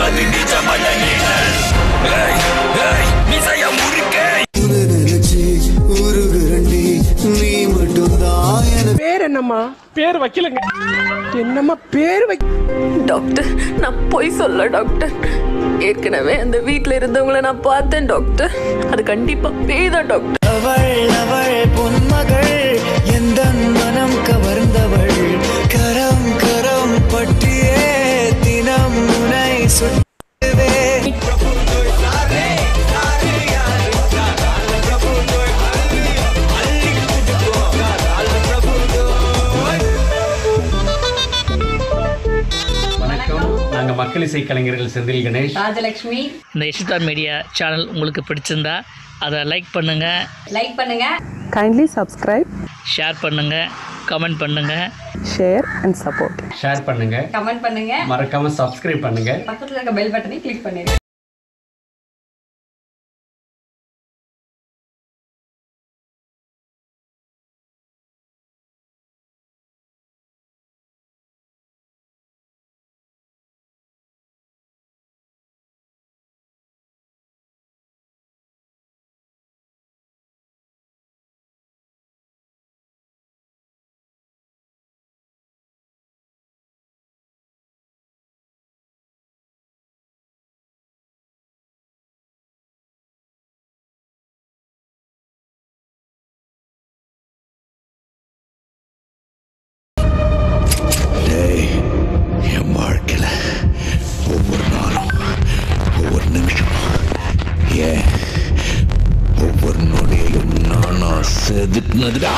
அது நிஜமல்ல நீங்கள் ஏய், ஏய், மிசைய முறுக்கே உன்னை நினைச்சு உருகுரண்டி நீ மட்டும்தான் எனக்கு பேர் என்னம்மா பேர் வைக்கலங்க என்னம்மா பேர் வை டாக்டர் நான் பொய் சொல்ல டாக்டர் ஏற்கனவே அந்த வீட்டில் இருந்தவங்கள நான் பார்த்தேன் டாக்டர் அது கண்டிப்பா பேய் தான் டாக்டர் அவள் அவள் பொன்மகள் எந்த மனம் கவர்ந்தவள் கரம் கரம் பற்றியே தினம் முனை சுட்டுவே வணக்கம் நாங்க மக்கள் இசை கலைஞர்கள் செந்தில் கணேஷ் ராஜலக்ஷ்மி இந்த யஷிதா மீடியா சேனல் உங்களுக்கு பிடிச்சிருந்தா அதை லைக் பண்ணுங்கள் லைக் பண்ணுங்க கைண்ட்லி சப்ஸ்கிரைப் ஷேர் பண்ணுங்கள் கமெண்ட் பண்ணுங்கள் ஷேர் அண்ட் சப்போர்ட் ஷேர் பண்ணுங்க கமெண்ட் பண்ணுங்க மறக்காம சப்ஸ்கிரைப் பண்ணுங்க பக்கத்துல இருக்க பெல் பட்டனை கிளிக் பண்ணிடுங்க டேய் என் வாழ்க்கையில ஒவ்வொரு நாளும் ஒவ்வொரு நிமிஷமும் ஏன் ஒவ்வொரு நொடியிலும் நானா செதுக்குனதுடா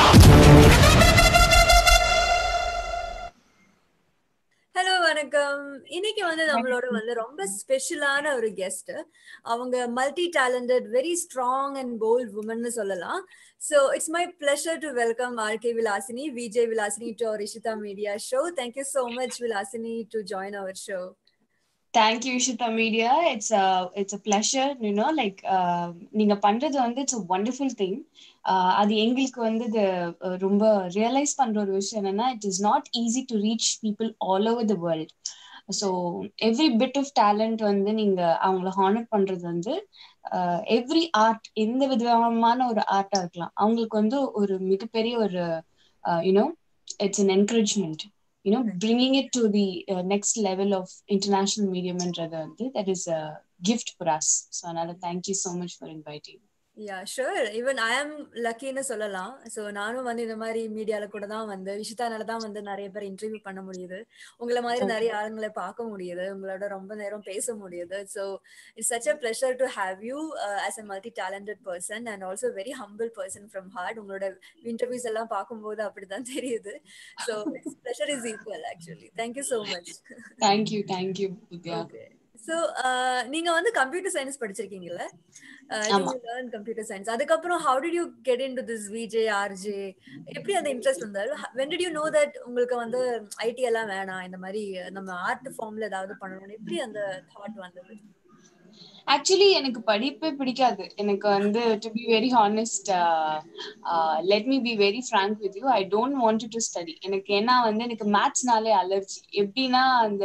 ஹலோ வணக்கம் இன்னைக்கு வந்து நம்மளோட வந்து ரொம்ப ஸ்பெஷலான ஒரு கெஸ்ட் அவங்க multi talented very strong and bold உமன்னு சொல்லலாம் so it's my pleasure to welcome R K Vilasini Vijay Vilasini to our Ishita media show thank you so much Vilasini to join our show thank you Ishita media it's it's a pleasure you know like நீங்க பண்றது வந்து it's a wonderful thing அது எங்களுக்கு வந்து இது uh, ரொம்ப realise பண்ற ஒரு விஷயம் என்னன்னா it is not easy to reach people all over the world so every bit of talent வந்து நீங்க அவங்கள ஹானர் பண்றது வந்து எவ்ரி ஆர்ட் எந்த விதமான ஒரு ஆர்ட்டா இருக்கலாம் அவங்களுக்கு வந்து ஒரு மிகப்பெரிய ஒரு you know it's an encouragement you know bringing it to the uh, next level of international medium and rather that is a gift for us so another thank you so much for inviting yeah sure even I am லக்கின்னு சொல்லலாம் so நானும் வந்து இந்த மாதிரி மீடியால கூட தான் வந்து விஷயத்தானால தான் வந்து நிறைய பேர் இன்டர்வியூ பண்ண முடியுது உங்களை மாதிரி நிறைய ஆளுங்களை பார்க்க முடியுது உங்களோட ரொம்ப நேரம் பேச முடியுது so it's such a pleasure to have you as a multi talented person and also very humble person from heart உங்களோட இன்டர்வியூஸ் எல்லாம் பார்க்கும்போது அப்படிதான் தெரியுது so it's pleasure is equal actually thank you so much thank you thank you Vidya. Okay so நீங்க வந்து computer science படிச்சிருக்கீங்கல்ல ஆமா. Learn computer science அதுக்கப்புறம் how did you get into this VJ RJ எப்படி அந்த இன்ட்ரெஸ்ட் வந்தாரு when did you know that உங்களுக்கு வந்து ஐடி எல்லாம் வேணாம் இந்த மாதிரி நம்ம ஆர்ட் ஃபார்ம்ல ஏதாவது பண்ணணும் எப்படி அந்த தாட் வந்தது ஆக்சுவலி எனக்கு படிப்பே பிடிக்காது எனக்கு வந்து to be very honest let me be very frank with you I don't want to study எனக்கு ஏன்னா வந்து எனக்கு மேத்ஸ்னாலே அலர்ஜி எப்படின்னா அந்த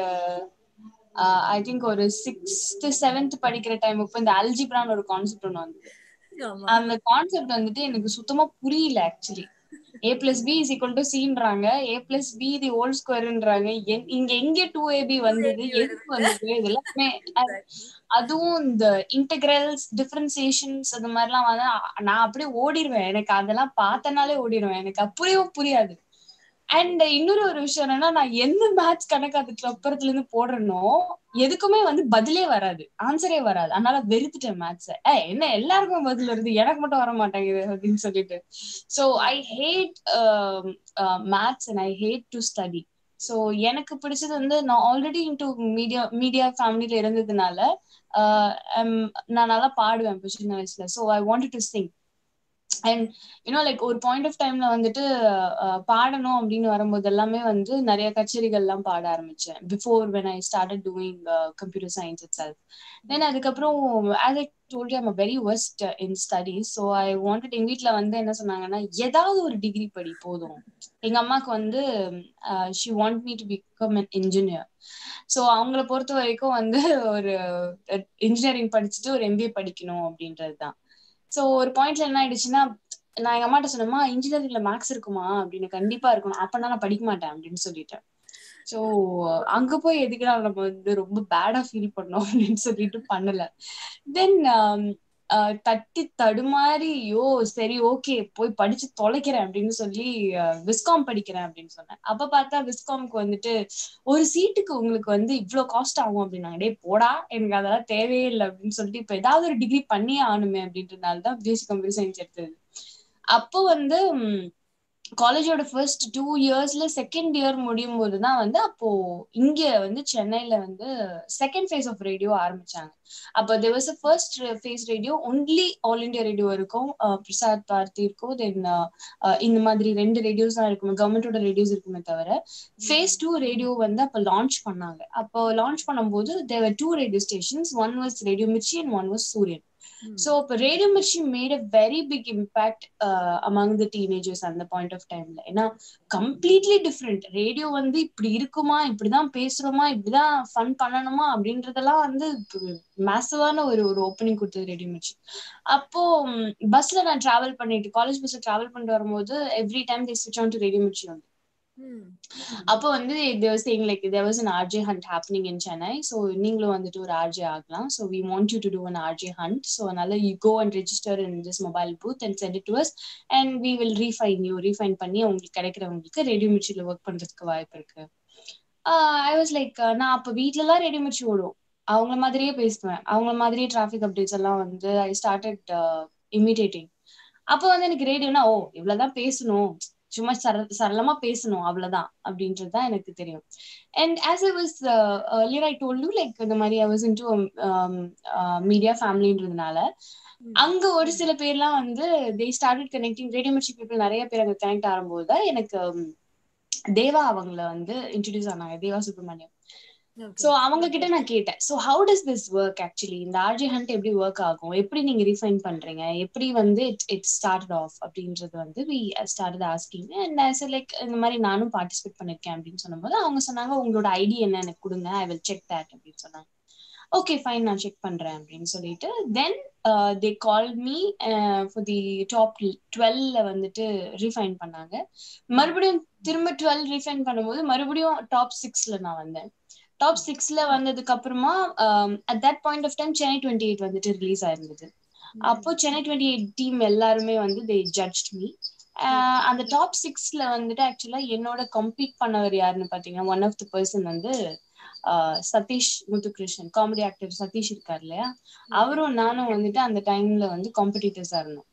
ஐ திங்க் ஒரு சிக்ஸ்த் செவன்த் படிக்கிற டைம் இப்போ இந்த அல்ஜிப்ரான்னு ஒரு கான்செப்ட் ஒன்று வந்து ஆமா அந்த கான்செப்ட் வந்துட்டு எனக்கு சுத்தமா புரியல actually A plus B is equal to சின்றாங்க A plus B the whole ஸ்கொயர்ன்றாங்க இங்க எங்க டூ ஏபி வந்தது எதுக்கு வந்தது இது எல்லாமே அ- அதுவும் இந்த இன்டெகிரல்ஸ் டிஃபரன்சியேஷன்ஸ் அந்த மாதிரிலாம் வந்து அ- நான் அப்படியே ஓடிடுவேன் எனக்கு அதெல்லாம் பார்த்தனாலே ஓடிடுவேன் எனக்கு புரியவே புரியாது அண்ட் இன்னொரு ஒரு விஷயம் என்னன்னா நான் எந்த மேட்ச் கணக்கு அதுக்கு அப்புறத்துல இருந்து போடுறேனோ எதுக்குமே வந்து பதிலே வராது ஆன்சரே வராது அதனால வெறுத்துட்டேன் மேட்ச்ச ஏ என்ன எல்லாருக்கும் பதில் வருது எனக்கு மட்டும் வர மாட்டேங்குது அப்படின்னு சொல்லிட்டு so I hate maths and I hate to study so எனக்கு பிடிச்சது வந்து நான் ஆல்ரெடி இன்டூ மீடியா மீடியா ஃபேமிலியில இருந்ததுனால ஆஹ் um, நான் நல்லா பாடுவேன் இப்போ சின்ன வயசுல so I want to sing and you know like ஒரு பாயிண்ட் ஆஃப் டைம்ல வந்துட்டு அஹ், பாடணும் அப்படின்னு வரும்போது எல்லாமே வந்து நிறைய கச்சேரிகள்லாம் பாட ஆரம்பிச்சேன் before when I started doing computer science itself then அதுக்கப்புறம் as I told I'm very worst in studies so I wanted எங்க வீட்ல வந்து என்ன சொன்னாங்கன்னா ஏதாவது ஒரு டிகிரி படி போதும் எங்க அம்மாக்கு வந்து she want me to become an engineer so அவங்கள பொறுத்த வரைக்கும் வந்து ஒரு இன்ஜினியரிங் படிச்சுட்டு ஒரு எம்பிஏ படிக்கணும் அப்படின்றது தான் ஸோ ஒரு பாயிண்ட்ல என்ன ஆயிடுச்சுன்னா நான் எங்க அம்மாட்ட சொன்னேம்மா இன்ஜினியரிங்ல மேக்ஸ் இருக்குமா அப்படின்னு கண்டிப்பா இருக்கணும் அப்பனா நான் படிக்க மாட்டேன் அப்படின்னு சொல்லிட்டேன் ஸோ அங்க போய் எதுக்குடா நம்ம வந்து ரொம்ப பேடா ஃபீல் பண்ணோம் அப்படின்னு சொல்லிட்டு பண்ணல தென் தட்டி தடுமாறி யோ சரி ஓகே போய் படிச்சு தொலைக்கிறேன் அப்படின்னு சொல்லி விஸ்காம் படிக்கிறேன் அப்படின்னு சொன்னேன் அப்ப பார்த்தா விஸ்காம்க்கு வந்துட்டு ஒரு சீட்டுக்கு உங்களுக்கு வந்து இவ்வளவு காஸ்ட் ஆகும் அப்படின்னாங்க டே போடா எனக்கு அதெல்லாம் தேவையே இல்லை அப்படின்னு சொல்லிட்டு இப்ப ஏதாவது ஒரு டிகிரி பண்ணியே ஆகணுமே அப்படின்றதுனால தான் பிஎஸ்சி கம்ப்யூட்டர் சயின்ஸ் எடுத்தது அப்போ வந்து காலேஜோட ஃபர்ஸ்ட் டூ இயர்ஸ்ல செகண்ட் இயர் முடியும் போது தான் வந்து அப்போ இங்க வந்து சென்னையில வந்து செகண்ட் ஃபேஸ் ஆஃப் ரேடியோ ஆரம்பிச்சாங்க அப்போ there was a first phase radio only all India radio இருக்கும் அஹ் பிரசாத் பாரதி இருக்கும் தென் இந்த மாதிரி ரெண்டு ரேடியோஸ் தான் இருக்கும் கவர்மெண்டோட ரேடியோஸ் இருக்குமே தவிர ஃபேஸ் டூ ரேடியோ வந்து அப்போ லான்ச் பண்ணாங்க அப்போ லான்ச் பண்ணும்போது there were two radio stations one was radio Mirchi and one was Suryan so இப்போ radio Mirchi made a very big impact among the teenagers அந்த பாயிண்ட் ஆஃப் டைம்ல ஏன்னா கம்ப்ளீட்லி டிஃப்ரெண்ட் ரேடியோ வந்து இப்படி இருக்குமா இப்படிதான் பேசுறோமா இப்படிதான் ஃபன் பண்ணணுமா அப்படின்றதெல்லாம் வந்து மேசிவான ஒரு ஒரு ஓப்பனிங் கொடுத்தது ரேடியோ மிர்ச்சி அப்போ பஸ்ல நான் டிராவல் பண்ணிட்டு காலேஜ் பஸ்ல டிராவல் பண்ணிட்டு வரும்போது எவ்ரி டைம் தே ஸ்விட்ச் ஆன் டு ரேடியோ மிர்ச்சி வந்து அப்போ வந்து there saying like there was an RJ hunt happening in Chennai so நீங்களும் வந்துட்டு ஒரு ஆர்ஜே ஆகலாம் so we want you to do an RJ hunt so அதனால you go and register in this mobile booth and send it to us and we will refine you refine பண்ணி உங்களுக்கு கிடைக்கிறவங்களுக்கு radio மிர்ச்சியில் work பண்றதுக்கு வாய்ப்பு இருக்கு ஐ was like நான் அப்போ வீட்லலாம் radio Mirchi ஓடும் அவங்கள மாதிரியே பேசுவேன் அவங்கள மாதிரியே டிராஃபிக் அப்டேட்ஸ் எல்லாம் வந்து ஐ ஸ்டார்டட் இமிடேட்டிங் அப்போ வந்து எனக்கு ரேடியோனா ஓ இவ்வளவுதான் பேசணும் சும்மா சர சரளமா பேசணும் அவ்வளவுதான் அப்படின்றது தான் எனக்கு தெரியும் and as I was liar I told you like இந்த மாதிரி I was into media ஃபேமிலின்றதுனால அங்க ஒரு சில பேர்லாம் வந்து they started connecting radio Mirchi people நிறைய பேர் அங்க கனெக்ட் ஆகும்போது தான் எனக்கு தேவா அவங்கள வந்து இன்ட்ரடியூஸ் ஆனாங்க தேவா சுப்ரமணியம் சோ அவங்க கிட்ட நான் கேட்டேன் so how does this work actually இந்த ஆர்ஜி ஹண்ட் எப்படி ஒர்க் ஆகும் எப்படி நீங்க ரீஃபைன் பண்றீங்க எப்படி வந்து இட் இட் ஸ்டார்ட் ஆஃப் அப்படின்றது வந்து we start asking and as like இந்த மாதிரி நானும் பார்ட்டிசிபேட் பண்ணிருக்கேன் அப்படின்னு சொன்னபோது அவங்க சொன்னாங்க உங்களோட ஐடி என்ன எனக்கு கொடுங்க ஐ வில் செக் தட் அப்படின்னு சொன்னாங்க ஓகே ஃபைன் நான் செக் பண்றேன் அப்படின்னு சொல்லிட்டு then they call me for the top டுவெல்ல வந்துட்டு ரீஃபைன் பண்ணாங்க மறுபடியும் திரும்ப டுவெல் ரீஃபைன் பண்ணும்போது மறுபடியும் டாப் சிக்ஸ்ல நான் வந்தேன் டாப் சிக்ஸ்ல வந்ததுக்கு அப்புறமா at that point of time Chennai twenty eight வந்துட்டு ரிலீஸ் ஆயிருந்தது அப்போ சென்னை டுவெண்ட்டி எயிட் டீம் எல்லாருமே வந்து தே ஜட்ஜ் மீ அந்த டாப் சிக்ஸ்ல வந்துட்டு ஆக்சுவலா என்னோட கம்பீட் பண்ணவர் யாருன்னு பாத்தீங்கன்னா ஒன் ஆஃப் த பர்சன் வந்து சதீஷ் முத்துகிருஷ்ணன் காமெடி ஆக்டர் சதீஷ் இருக்கார் இல்லையா அவரும் நானும் வந்துட்டு அந்த டைம்ல வந்து காம்படிட்டர்ஸா இருந்தோம்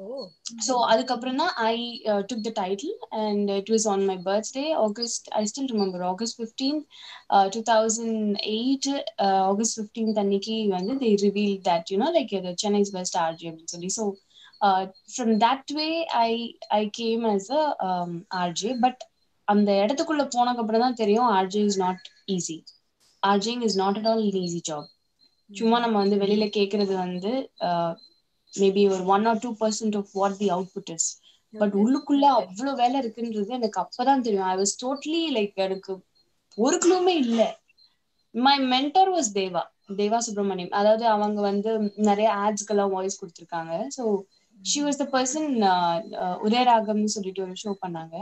ஸோ அதுக்கப்புறம் தான் I took the title and it was on my birthday August I still remember August fifteen two thousand eight August fifteenth அன்னைக்கு வந்து they reveal that you know like Chennai's best RJ அப்படின்னு சொல்லி so from that way I I came as a RJ but அந்த இடத்துக்குள்ள போனதுக்கு அப்புறம் தான் தெரியும் RJ is not easy RJing is not at all easy job சும்மா நம்ம வந்து வெளியில கேக்குறது வந்து மேபி ஒரு one or two percent of what the output is but உள்ளுக்குள்ள அவ்வளவு வேலை இருக்குன்றது எனக்கு அப்பதான் தெரியும் ஐ வாஸ் டோட்டலி லைக் எனக்கு ஒரு கிலோமே இல்ல my mentor was Deva Deva Subramaniam அதாவது அவங்க வந்து நிறைய ஆட்ஸ்க்கு எல்லாம் வாய்ஸ் கொடுத்துருக்காங்க so she was the person ஒரே ராகம்னு சொல்லிட்டு ஒரு ஷோ பண்ணாங்க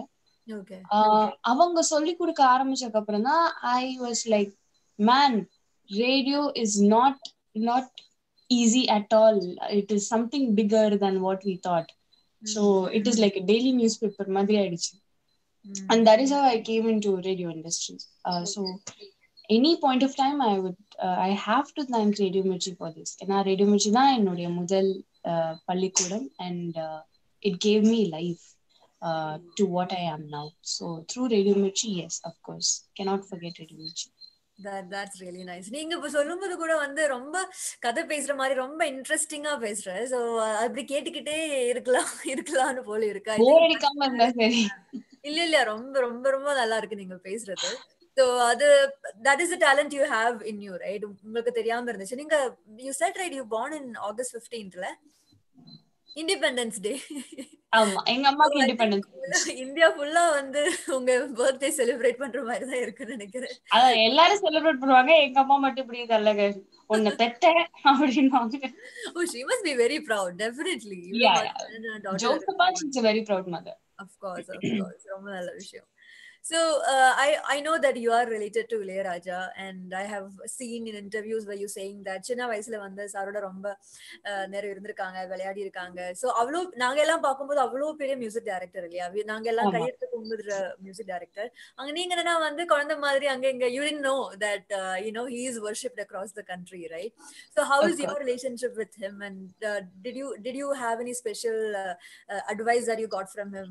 அவங்க சொல்லி கொடுக்க ஆரம்பிச்சதுக்கு அப்புறம் தான் I was like man radio is not not easy at all. It is something bigger than what we thought. Mm-hmm. So it is like a daily newspaper, Madhri Adichi. Mm-hmm. And that is how I came into radio industry. Uh, so any point of time, I would, uh, I have to thank Radio Mirchi for this. ஏன்னா Radio Mirchi தான் என்னுடைய முதல் பள்ளிக்கூடம் and uh, it gave me life uh, to what I am now. So through Radio Mirchi, yes, of course, cannot forget Radio Mirchi. that that's really nice நீங்க இப்ப சொல்லும்போது கூட வந்து ரொம்ப கதை பேசுற மாதிரி ரொம்ப இன்ட்ரெஸ்டிங்கா பேசுற சோ அப்படி கேட்டுக்கிட்டே இருக்கலாம் இருக்கலாம்னு போல இருக்கு I போர் think- அடிக்காம இருந்தா சரி இல்ல இல்ல ரொம்ப ரொம்ப ரொம்ப நல்லா இருக்கு நீங்க பேசுறது சோ அது that is talent you have in you right உங்களுக்கு தெரியாம இருந்துச்சு நீங்க you said right you born in August 15th independence day ஆமா எங்க அம்மாக்கு இண்டிபெண்டன்ஸ் இந்தியா ஃபுல்லா வந்து உங்க பர்த்டே செலிப்ரேட் பண்ற மாதிரி தான் இருக்குன்னு நினைக்கிறேன் அதான் எல்லாரும் செலிப்ரேட் பண்ணுவாங்க எங்க அம்மா மட்டும் இப்படி தள்ளக உன்னை பெத்த அப்படின்னுவாங்க Oh, she must be very proud, definitely. You Yeah, know, husband and daughter joke are- it's very proud mother Of course, of course. ரொம்ப நல்ல விஷயம். So uh, I I know that you are related to Ilayaraja and I have seen in interviews where you saying that சின்ன வயசுல வந்து சாரோட ரொம்ப uh, நேரம் இருந்திருக்காங்க விளையாடி இருக்காங்க ஸோ அவ்வளோ நாங்க எல்லாம் பார்க்கும்போது அவ்வளோ பெரிய மியூசிக் டைரக்டர் இல்லையா வி- நாங்க எல்லாம் ஆமா. கையெழுத்து கும்பிடுற மியூசிக் டைரக்டர் அங்க நீங்க என்னன்னா வந்து குழந்தை மாதிரி அங்க இங்க you know that you know he is worshipped across the country right so how Of is your relationship with him and did you did you have any special advice that you got from him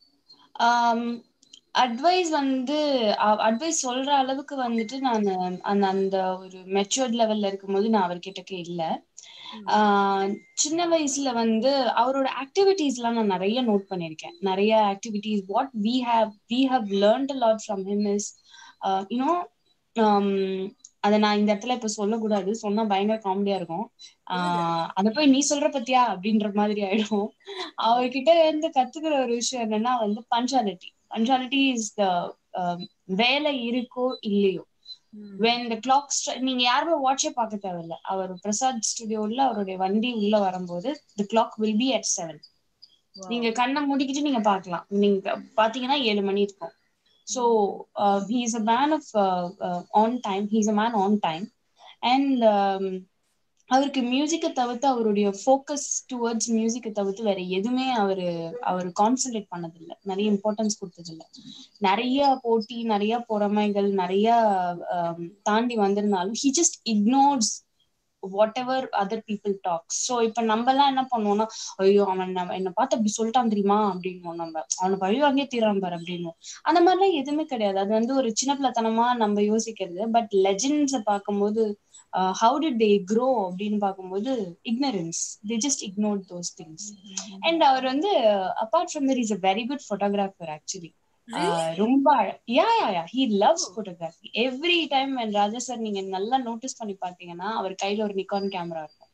advice வந்து advice சொல்ற அளவுக்கு வந்துட்டு நான் அந்த அந்த ஒரு matured லெவல்ல இருக்கும்போது நான் அவர்கிட்டக்க இல்ல ஆஹ் சின்ன வயசுல வந்து அவரோட ஆக்டிவிட்டீஸ்லாம் நான் நிறைய நோட் பண்ணியிருக்கேன் நிறைய activities what we have we have learned lot from him is you know அதை நான் இந்த இடத்துல இப்ப சொல்லக்கூடாது சொன்னா பயங்கர காமெடியா இருக்கும் ஆஹ் அத போய் நீ சொல்ற பத்தியா அப்படின்ற மாதிரி ஆயிடும் அவர்கிட்ட இருந்து கத்துக்கிற ஒரு விஷயம் என்னன்னா வந்து பஞ்சாலிட்டி பஞ்சாலிட்டி இஸ் த வேலை இருக்கோ இல்லையோ when the clock stri- நீங்க யாருமே வாட்சே பார்க்க தேவையில்ல அவர் பிரசாத் ஸ்டுடியோல அவருடைய வண்டி உள்ள வரும்போது the clock will be at seven நீங்க கண்ணை மூடிக்கிட்டு நீங்க பார்க்கலாம் நீங்க பாத்தீங்கன்னா ஏழு மணி இருக்கும் so he is a man of on time he is a man on time and அவருக்கு மியூசிக்கை தவிர்த்து அவருடைய ஃபோக்கஸ் டுவர்ட்ஸ் மியூசிக்கை தவிர்த்து வேற எதுவுமே அவரு அவர் கான்சென்ட்ரேட் பண்ணதில்லை நிறைய இம்பார்ட்டன்ஸ் கொடுத்ததில்ல நிறைய போட்டி நிறைய பொறாமைகள் நிறைய ஆம், தாண்டி வந்திருந்தாலும் he just ignores whatever other people talk so இப்ப நம்ம எல்லாம் என்ன பண்ணுவோம்னா ஐயோ அவன் நம்ம என்ன பார்த்து அப்படி சொல்லிட்டான் தெரியுமா அப்படின்னுவோம் நம்ம அவனை பழி வாங்கியே தீரான் பாரு அப்படின்னுவோம் அந்த மாதிரிலாம் எதுவுமே கிடையாது அது வந்து ஒரு சின்ன பிள்ளைத்தனமா நம்ம யோசிக்கிறது பட் லெஜெண்ட்ஸை பார்க்கும்போது ஹவு டிட் தே க்ரோ அப்படின்னு பார்க்கும்போது ignorance they just ignore those things and அவர் வந்து apart from that is a very good photographer actually ரொம்ப yeah yeah yeah he loves photography every time Raja sir நீங்க நல்லா நோட்டீஸ் பண்ணி பாத்தீங்கன்னா அவர் கையில ஒரு நிக்கான் கேமரா இருக்கும்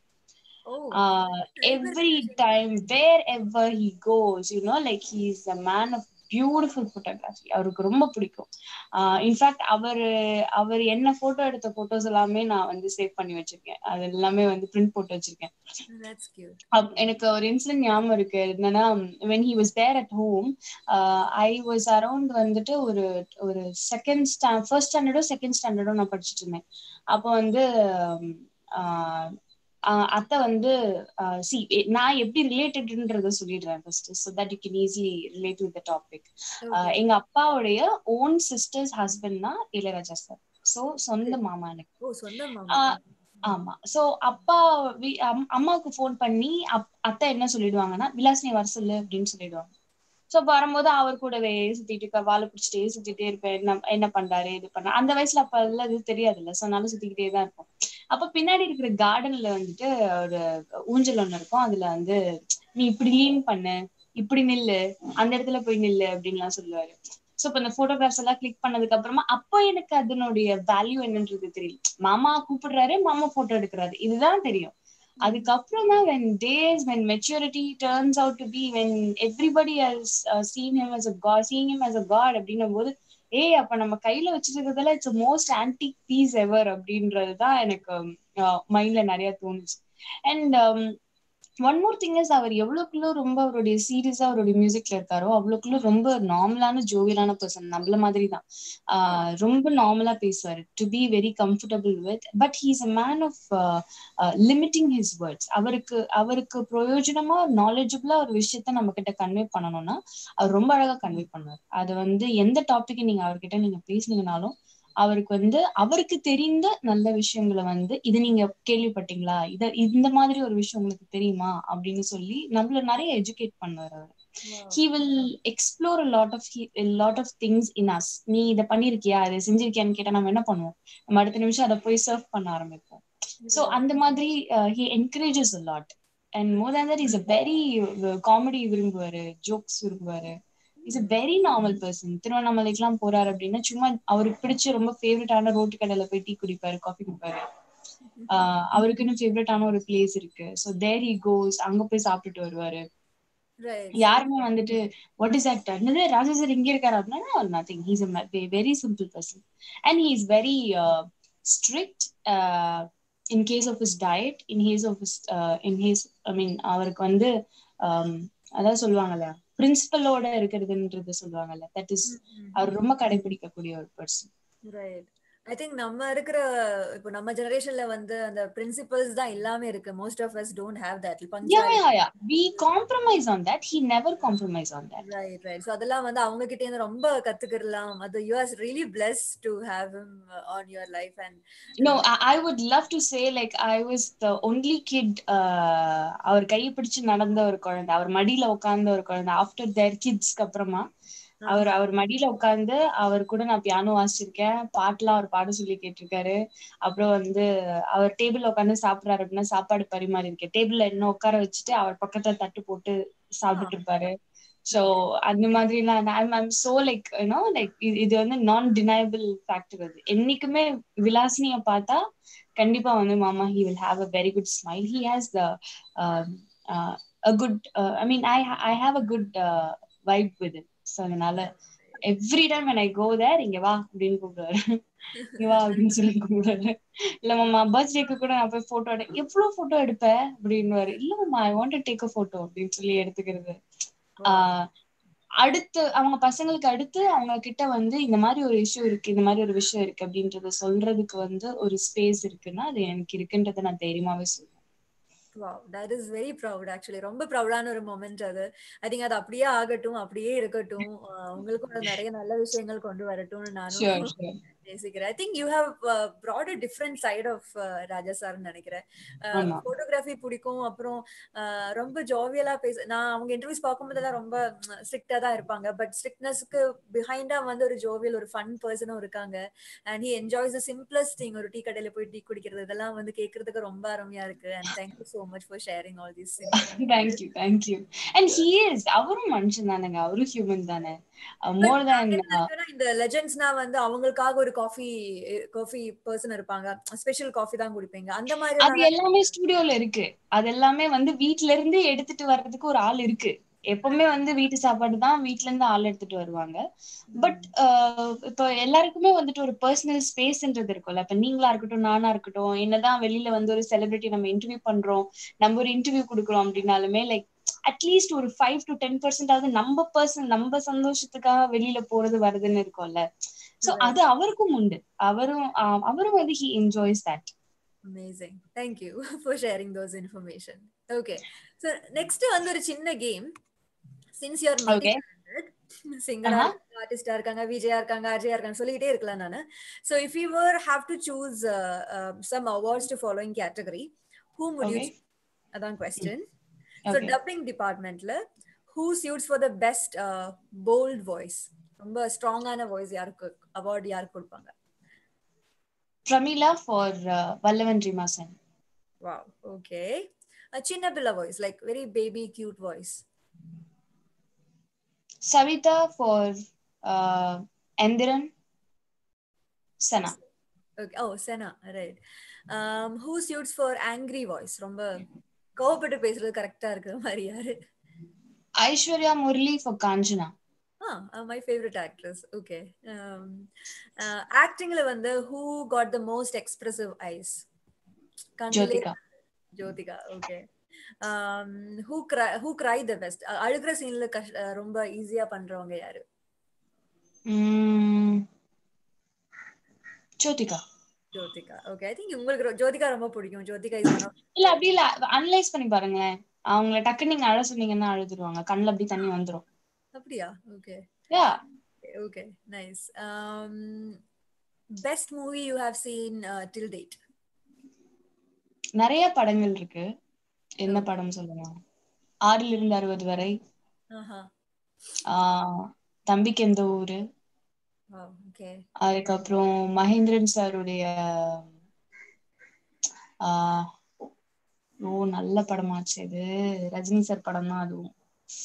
every time wherever he goes you know like he is a man of beautiful photography அவருக்கு ரொம்ப பிடிக்கும் இன்ஃபேக்ட் அவர் அவர் என்ன போட்டோ எடுத்த போட்டோஸ் எல்லாமே நான் வந்து சேவ் பண்ணி வச்சிருக்கேன் அது எல்லாமே வந்து பிரிண்ட் போட்டு வச்சிருக்கேன் That's cute. அப்- எனக்கு ஒரு இன்சிடென்ட் ஞாபகம் இருக்கு என்னன்னா when he was there at home I was around வந்துட்டு ஒரு ஒரு செகண்ட் ஸ்டாண்ட் ஃபர்ஸ்ட் ஸ்டாண்டர்டோ செகண்ட் ஸ்டாண்டர்டோ நான் படிச்சுட்டு இருந்தேன் அப்போ வந்து உம், ஆஹ், ஆஹ், அத்தை வந்து சி நான் எப்படி ரிலேட்டட்ன்றத சொல்லிடுறேன் first so that you can easily relate with the topic எங்க அப்பாவுடைய ஓன் சிஸ்டர்ஸ் ஹஸ்பண்ட் தான் இளையராஜா சார் ஸோ சொந்த மாமா எனக்கு ஓ சொந்த மாமா ஆஹ் ஆமா சோ அப்பா வீ- அம்- அம்மாவுக்கு ஃபோன் பண்ணி அப்- அத்தை என்ன சொல்லிடுவாங்கன்னா விலாசினி வர சொல்லு அப்படின்னு சொல்லிடுவாங்க சோ வரும்போது அவர் கூடவே சுத்திட்டு இருக்க வாழை பிடிச்சிட்டே சுத்திட்டே இருப்பேன் என்ன என்ன பண்றாரு இது பண்ண அந்த வயசுல அப்ப அதெல்லாம் இது தெரியாதுல்ல சோ அதனால சுத்திக்கிட்டே தான் இருப்போம் அப்ப பின்னாடி இருக்கிற கார்டன்ல வந்துட்டு ஒரு ஊஞ்சல் ஒண்ணு இருக்கும் அதுல வந்து நீ இப்படி லீன் பண்ணு இப்படி நில்லு அந்த இடத்துல போய் நில்லு அப்படின்லாம் சொல்லுவாரு சோ இப்ப இந்த போட்டோகிராஃப்ஸ் எல்லாம் கிளிக் பண்ணதுக்கு அப்புறமா அப்போ எனக்கு அதனுடைய வேல்யூ என்னன்றது தெரியல மாமா கூப்பிடுறாரு மாமா போட்டோ எடுக்கிறாரு இதுதான் தெரியும் அதுக்கப்புறம் தான் when days when maturity turns out to be when everybody has uh, seen him as a god seeing him as a god அப்படின்னும் போது ஏய் அப்ப நம்ம கையில வச்சிருக்கிறதுல it's most antique piece ever அப்படின்றது தான் எனக்கு மைண்ட்ல நிறைய தோணுச்சு and one more thing is அவர் எவ்வளவுக்குள்ள ரொம்ப அவருடைய சீரியஸா அவருடைய மியூசிக்ல இருக்காரோ அவ்வளவுக்குள்ள ரொம்ப நார்மலான ஜோவியலான பர்சன் நம்மள மாதிரி தான் ஆஹ் ரொம்ப நார்மலா பேசுவாரு to be very comfortable with but he's a man of limiting his words அவருக்கு அவருக்கு பிரயோஜனமா நாலேஜபிளா ஒரு விஷயத்த நம்ம கிட்ட கன்வே பண்ணணும்னா அவர் ரொம்ப அழகா கன்வே பண்ணுவார் அது வந்து எந்த டாபிக் நீங்க அவர்கிட்ட நீங்க பேசுனீங்கனாலும் அவருக்கு வந்து அவருக்கு தெரிந்த நல்ல விஷயங்களை வந்து இது நீங்க கேள்விப்பட்டீங்களா இத இந்த மாதிரி ஒரு விஷயம் உங்களுக்கு தெரியுமா அப்படின்னு சொல்லி நம்மள நிறைய எஜுகேட் பண்ணுவார் அவர் he will explore a lot of he- a lot of things in us நீ இத பண்ணிருக்கியா இதை செஞ்சிருக்கியான்னு கேட்டா நம்ம என்ன பண்ணுவோம் நம்ம அடுத்த நிமிஷம் அதை போய் சர்வ் பண்ண ஆரம்பிப்போம் சோ அந்த மாதிரி he encourages a lot and more than that he's a very comedy விரும்புவாரு ஜோக்ஸ் விரும்புவாரு is a very normal person திருவண்ணாமலைக்கெல்லாம் போறாரு அப்படின்னா சும்மா அவருக்கு பிடிச்ச ரொம்ப ஃபேவரட்டான ரோட்டு கடையில போய் டீ குடிப்பாரு காஃபி குடிப்பாரு ஆஹ் அவருக்குன்னு ஃபேவரட்டான ஒரு பிளேஸ் இருக்கு ஸோ தேர் ஹி கோஸ் அங்க போய் சாப்பிட்டுட்டு வருவாரு ரைட் யாருமே வந்துட்டு வாட் இஸ் தட் என்னது ராஜா சார் இங்க இருக்காரு அப்படின்னா nothing he's very simple person and he is very strict in case of his diet in case of his in case I mean அவருக்கு வந்து um, அதான் சொல்லுவாங்கல்ல பிரின்சிபலோட இருக்கிறதுன்றது சொல்லுவாங்கல்ல தட் இஸ் அவர் ரொம்ப கடைபிடிக்கக்கூடிய ஒரு பர்சன் ரைட் ஐ திங்க் நம்ம இருக்கிற இப்போ நம்ம ஜெனரேஷன்ல வந்து அந்த பிரின்சிபல்ஸ் தான் எல்லாமே இருக்கு most of us don't have that yeah yeah yeah we compromise on that he never compromise on that right right so அதெல்லாம் வந்து அவங்க கிட்ட இருந்து ரொம்ப கத்துக்கிடலாம் அது you are really blessed to have him on your life and No, I, I would love to say like I was the only kid uh, அவர் கையை பிடிச்சு நடந்த ஒரு குழந்தை அவர் மடியில உட்கார்ந்த ஒரு குழந்தை ஆஃப்டர் தேர் கிட்ஸ்க்கு அப்புறமா அவர் அவர் மடியில உட்கார்ந்து அவர் கூட நான் பியானோ வாசிச்சிருக்கேன் பாட்டுலாம் அவர் பாட சொல்லி கேட்டிருக்காரு அப்புறம் வந்து அவர் டேபிள்ல உட்கார்ந்து சாப்பிடுறாரு அப்படின்னா சாப்பாடு பரிமாறி இருக்கேன் டேபிள்ல என்ன உட்கார வச்சுட்டு அவர் பக்கத்துல தட்டு போட்டு சாப்பிட்டு இருப்பாரு சோ அந்த மாதிரி I'm I'm so like you know like இது வந்து நான் டினையபிள் ஃபேக்டர் அது என்னைக்குமே விலாசினிய பார்த்தா கண்டிப்பா வந்து மாமா he will have a very good smile he has the a good I mean I I have a good vibe with it so அதனால every time when I go there இங்க வா அப்படின்னு கூப்பிடுவாரு இங்க வா அப்படின்னு சொல்லி கூப்பிடுவாரு இல்ல மாமா பர்த்டேக்கு கூட நான் போய் போட்டோ எடு எவ்வளவு போட்டோ எடுப்ப அப்படின்னு இல்ல மாமா I want to take a photo அப்படின்னு சொல்லி எடுத்துக்கிறது ஆஹ் அடுத்து அவங்க பசங்களுக்கு அடுத்து அவங்க கிட்ட வந்து இந்த மாதிரி ஒரு இஷ்யூ இருக்கு இந்த மாதிரி ஒரு விஷயம் இருக்கு அப்படின்றத சொல்றதுக்கு வந்து ஒரு ஸ்பேஸ் இருக்குன்னா அது எனக்கு இருக்குன்றத நான் தைரியமாவே சொல்லுவேன் wow that is very proud actually ரொம்ப ப்ரௌடான ஒரு மொமெண்ட் அது ஐ திங்க் அது அப்படியே ஆகட்டும் அப்படியே இருக்கட்டும் அஹ் உங்களுக்கும் அது நிறைய நல்ல விஷயங்கள் கொண்டு வரட்டும்னு ஷியோர் நானும் ஷியோர் நேசிக்கிறேன் I think you have brought a different side of Raja சார்னு நினைக்கிறேன் ஆமா ஃபோட்டோகிராஃபி பிடிக்கும் அப்புறம் அஹ், ரொம்ப ஜோவியலா பேச நான் அவங்க இன்டர்வியூஸ் பார்க்கும்போதெல்லாம் ரொம்ப ஸ்ட்ரிக்டா தான் இருப்பாங்க பட் ஸ்ட்ரிக்ட்னஸ்க்கு பிஹைண்டா வந்து ஒரு ஜோவியல் ஒரு ஃபன் பர்சனும் இருக்காங்க and he enjoys the simplest thing ஒரு டீ கடையில போய் டீ குடிக்கிறது இதெல்லாம் வந்து கேட்கறதுக்கு ரொம்ப அருமையா இருக்கு and thank you so much for sharing all these thank you thank you and he is அவரும் மனுஷன் தானேங்க அவரும் ஹியூமன் தானே மோர் தேன் இந்த லெஜெண்ட்ஸ்னா வந்து அவங்களுக்காக ஒரு காஃபி காஃபி பர்சன் இருப்பாங்க ஸ்பெஷல் காஃபி தான் குடிப்பீங்க அந்த மாதிரி அது எல்லாமே ஸ்டுடியோல இருக்கு அது எல்லாமே வந்து வீட்ல இருந்து எடுத்துட்டு வர்றதுக்கு ஒரு ஆள் இருக்கு எப்பவுமே வந்து வீட்டு சாப்பாடு தான் வீட்ல இருந்து ஆள் எடுத்துட்டு வருவாங்க பட் இப்போ எல்லாருக்குமே வந்துட்டு ஒரு பர்சனல் ஸ்பேஸ்ன்றது இருக்கும்ல இப்ப நீங்களா இருக்கட்டும் நானா இருக்கட்டும் என்னதான் வெளியில வந்து ஒரு செலிபிரிட்டி நம்ம இன்டர்வியூ பண்றோம் நம்ம ஒரு இன்டர்வியூ கொடுக்குறோம் அப்படின்னாலுமே லைக் அட்லீஸ்ட் ஒரு ஃபைவ் டு டென் பர்சன்ட் ஆகுது நம்ம பர்சன் நம்ம சந்தோஷத்துக்காக வெளியில போறது வருதுன்னு இருக்கும்ல சோ அது அவருக்கும் உண்டு அவரும் ஆஹ் அவரும் வந்து he enjoys that amazing thank you for sharing those information okay so next வந்து ஒரு சின்ன கேம் சின்ஸ் யூஆர் Okay. சிங்கரா Uh-huh. ஆர்டிஸ்டா இருக்காங்க விஜயா இருக்காங்க அஜயா இருக்காங்க சொல்லிக்கிட்டே இருக்கலாம் நானு so if you were have to choose some awards to following category who moved you Okay. அதான் கொஸ்டின் ஸோ Okay. டப்பிங் டிபார்ட்மெண்ட்ல who suits for the best bold voice ரொம்ப ஸ்ட்ராங்கான வாய்ஸ் யாருக்கு அவார்ட் யாருக்கு கொடுப்பாங்க Pramila for uh, Vallavan Rimasan. Wow. Okay. A chinna pilla voice, like very baby cute voice. Savita for uh, Endiran Sana. Okay. Oh, Sena. Right. Um, who suits for angry voice? ரொம்ப கோவப்பட்டு பேசுறது கரெக்டா இருக்கிற மாதிரி யாரு Aishwarya Murli for Kanjana. ஆ my favourite actress okay ஆக்டிங்ல வந்து who got the most expressive eyes Jyotika. Jyotika okay who cry who cry the best அழுகிற சீன்ல கஷ் அஹ் ரொம்ப ஈஸியா பண்றவங்க யாரு Mm. Jyotika. Jyotika okay I think உங்களுக்கு ரொ- ஜோதிகா ரொம்ப பிடிக்கும் ஜோதிகா இஸ் ஒன் ஆஃப் இல்ல அப்படி இல்ல அனலைஸ் பண்ணி பாருங்களேன் அவங்கள டக்குன்னு நீங்க அழ சொன்னீங்கன்னா அழுதுருவாங்க கண்ணுல அப்படி தண்ணி வந்துரும் அப்படியா okay yeah okay nice best movie you have seen till date நிறைய படங்கள் இருக்கு என்ன படம் சொல்லலாம் ஆறில் இருந்து அறுபது வரை ஆஹா ஆஹ் தம்பிக்கு எந்த ஊரு ஓகே அதுக்கப்புறம் மகேந்திரன் சாருடைய ஆஹ் ஓ நல்ல படமாச்சு இது ரஜினி சார் படம் தான் அதுவும்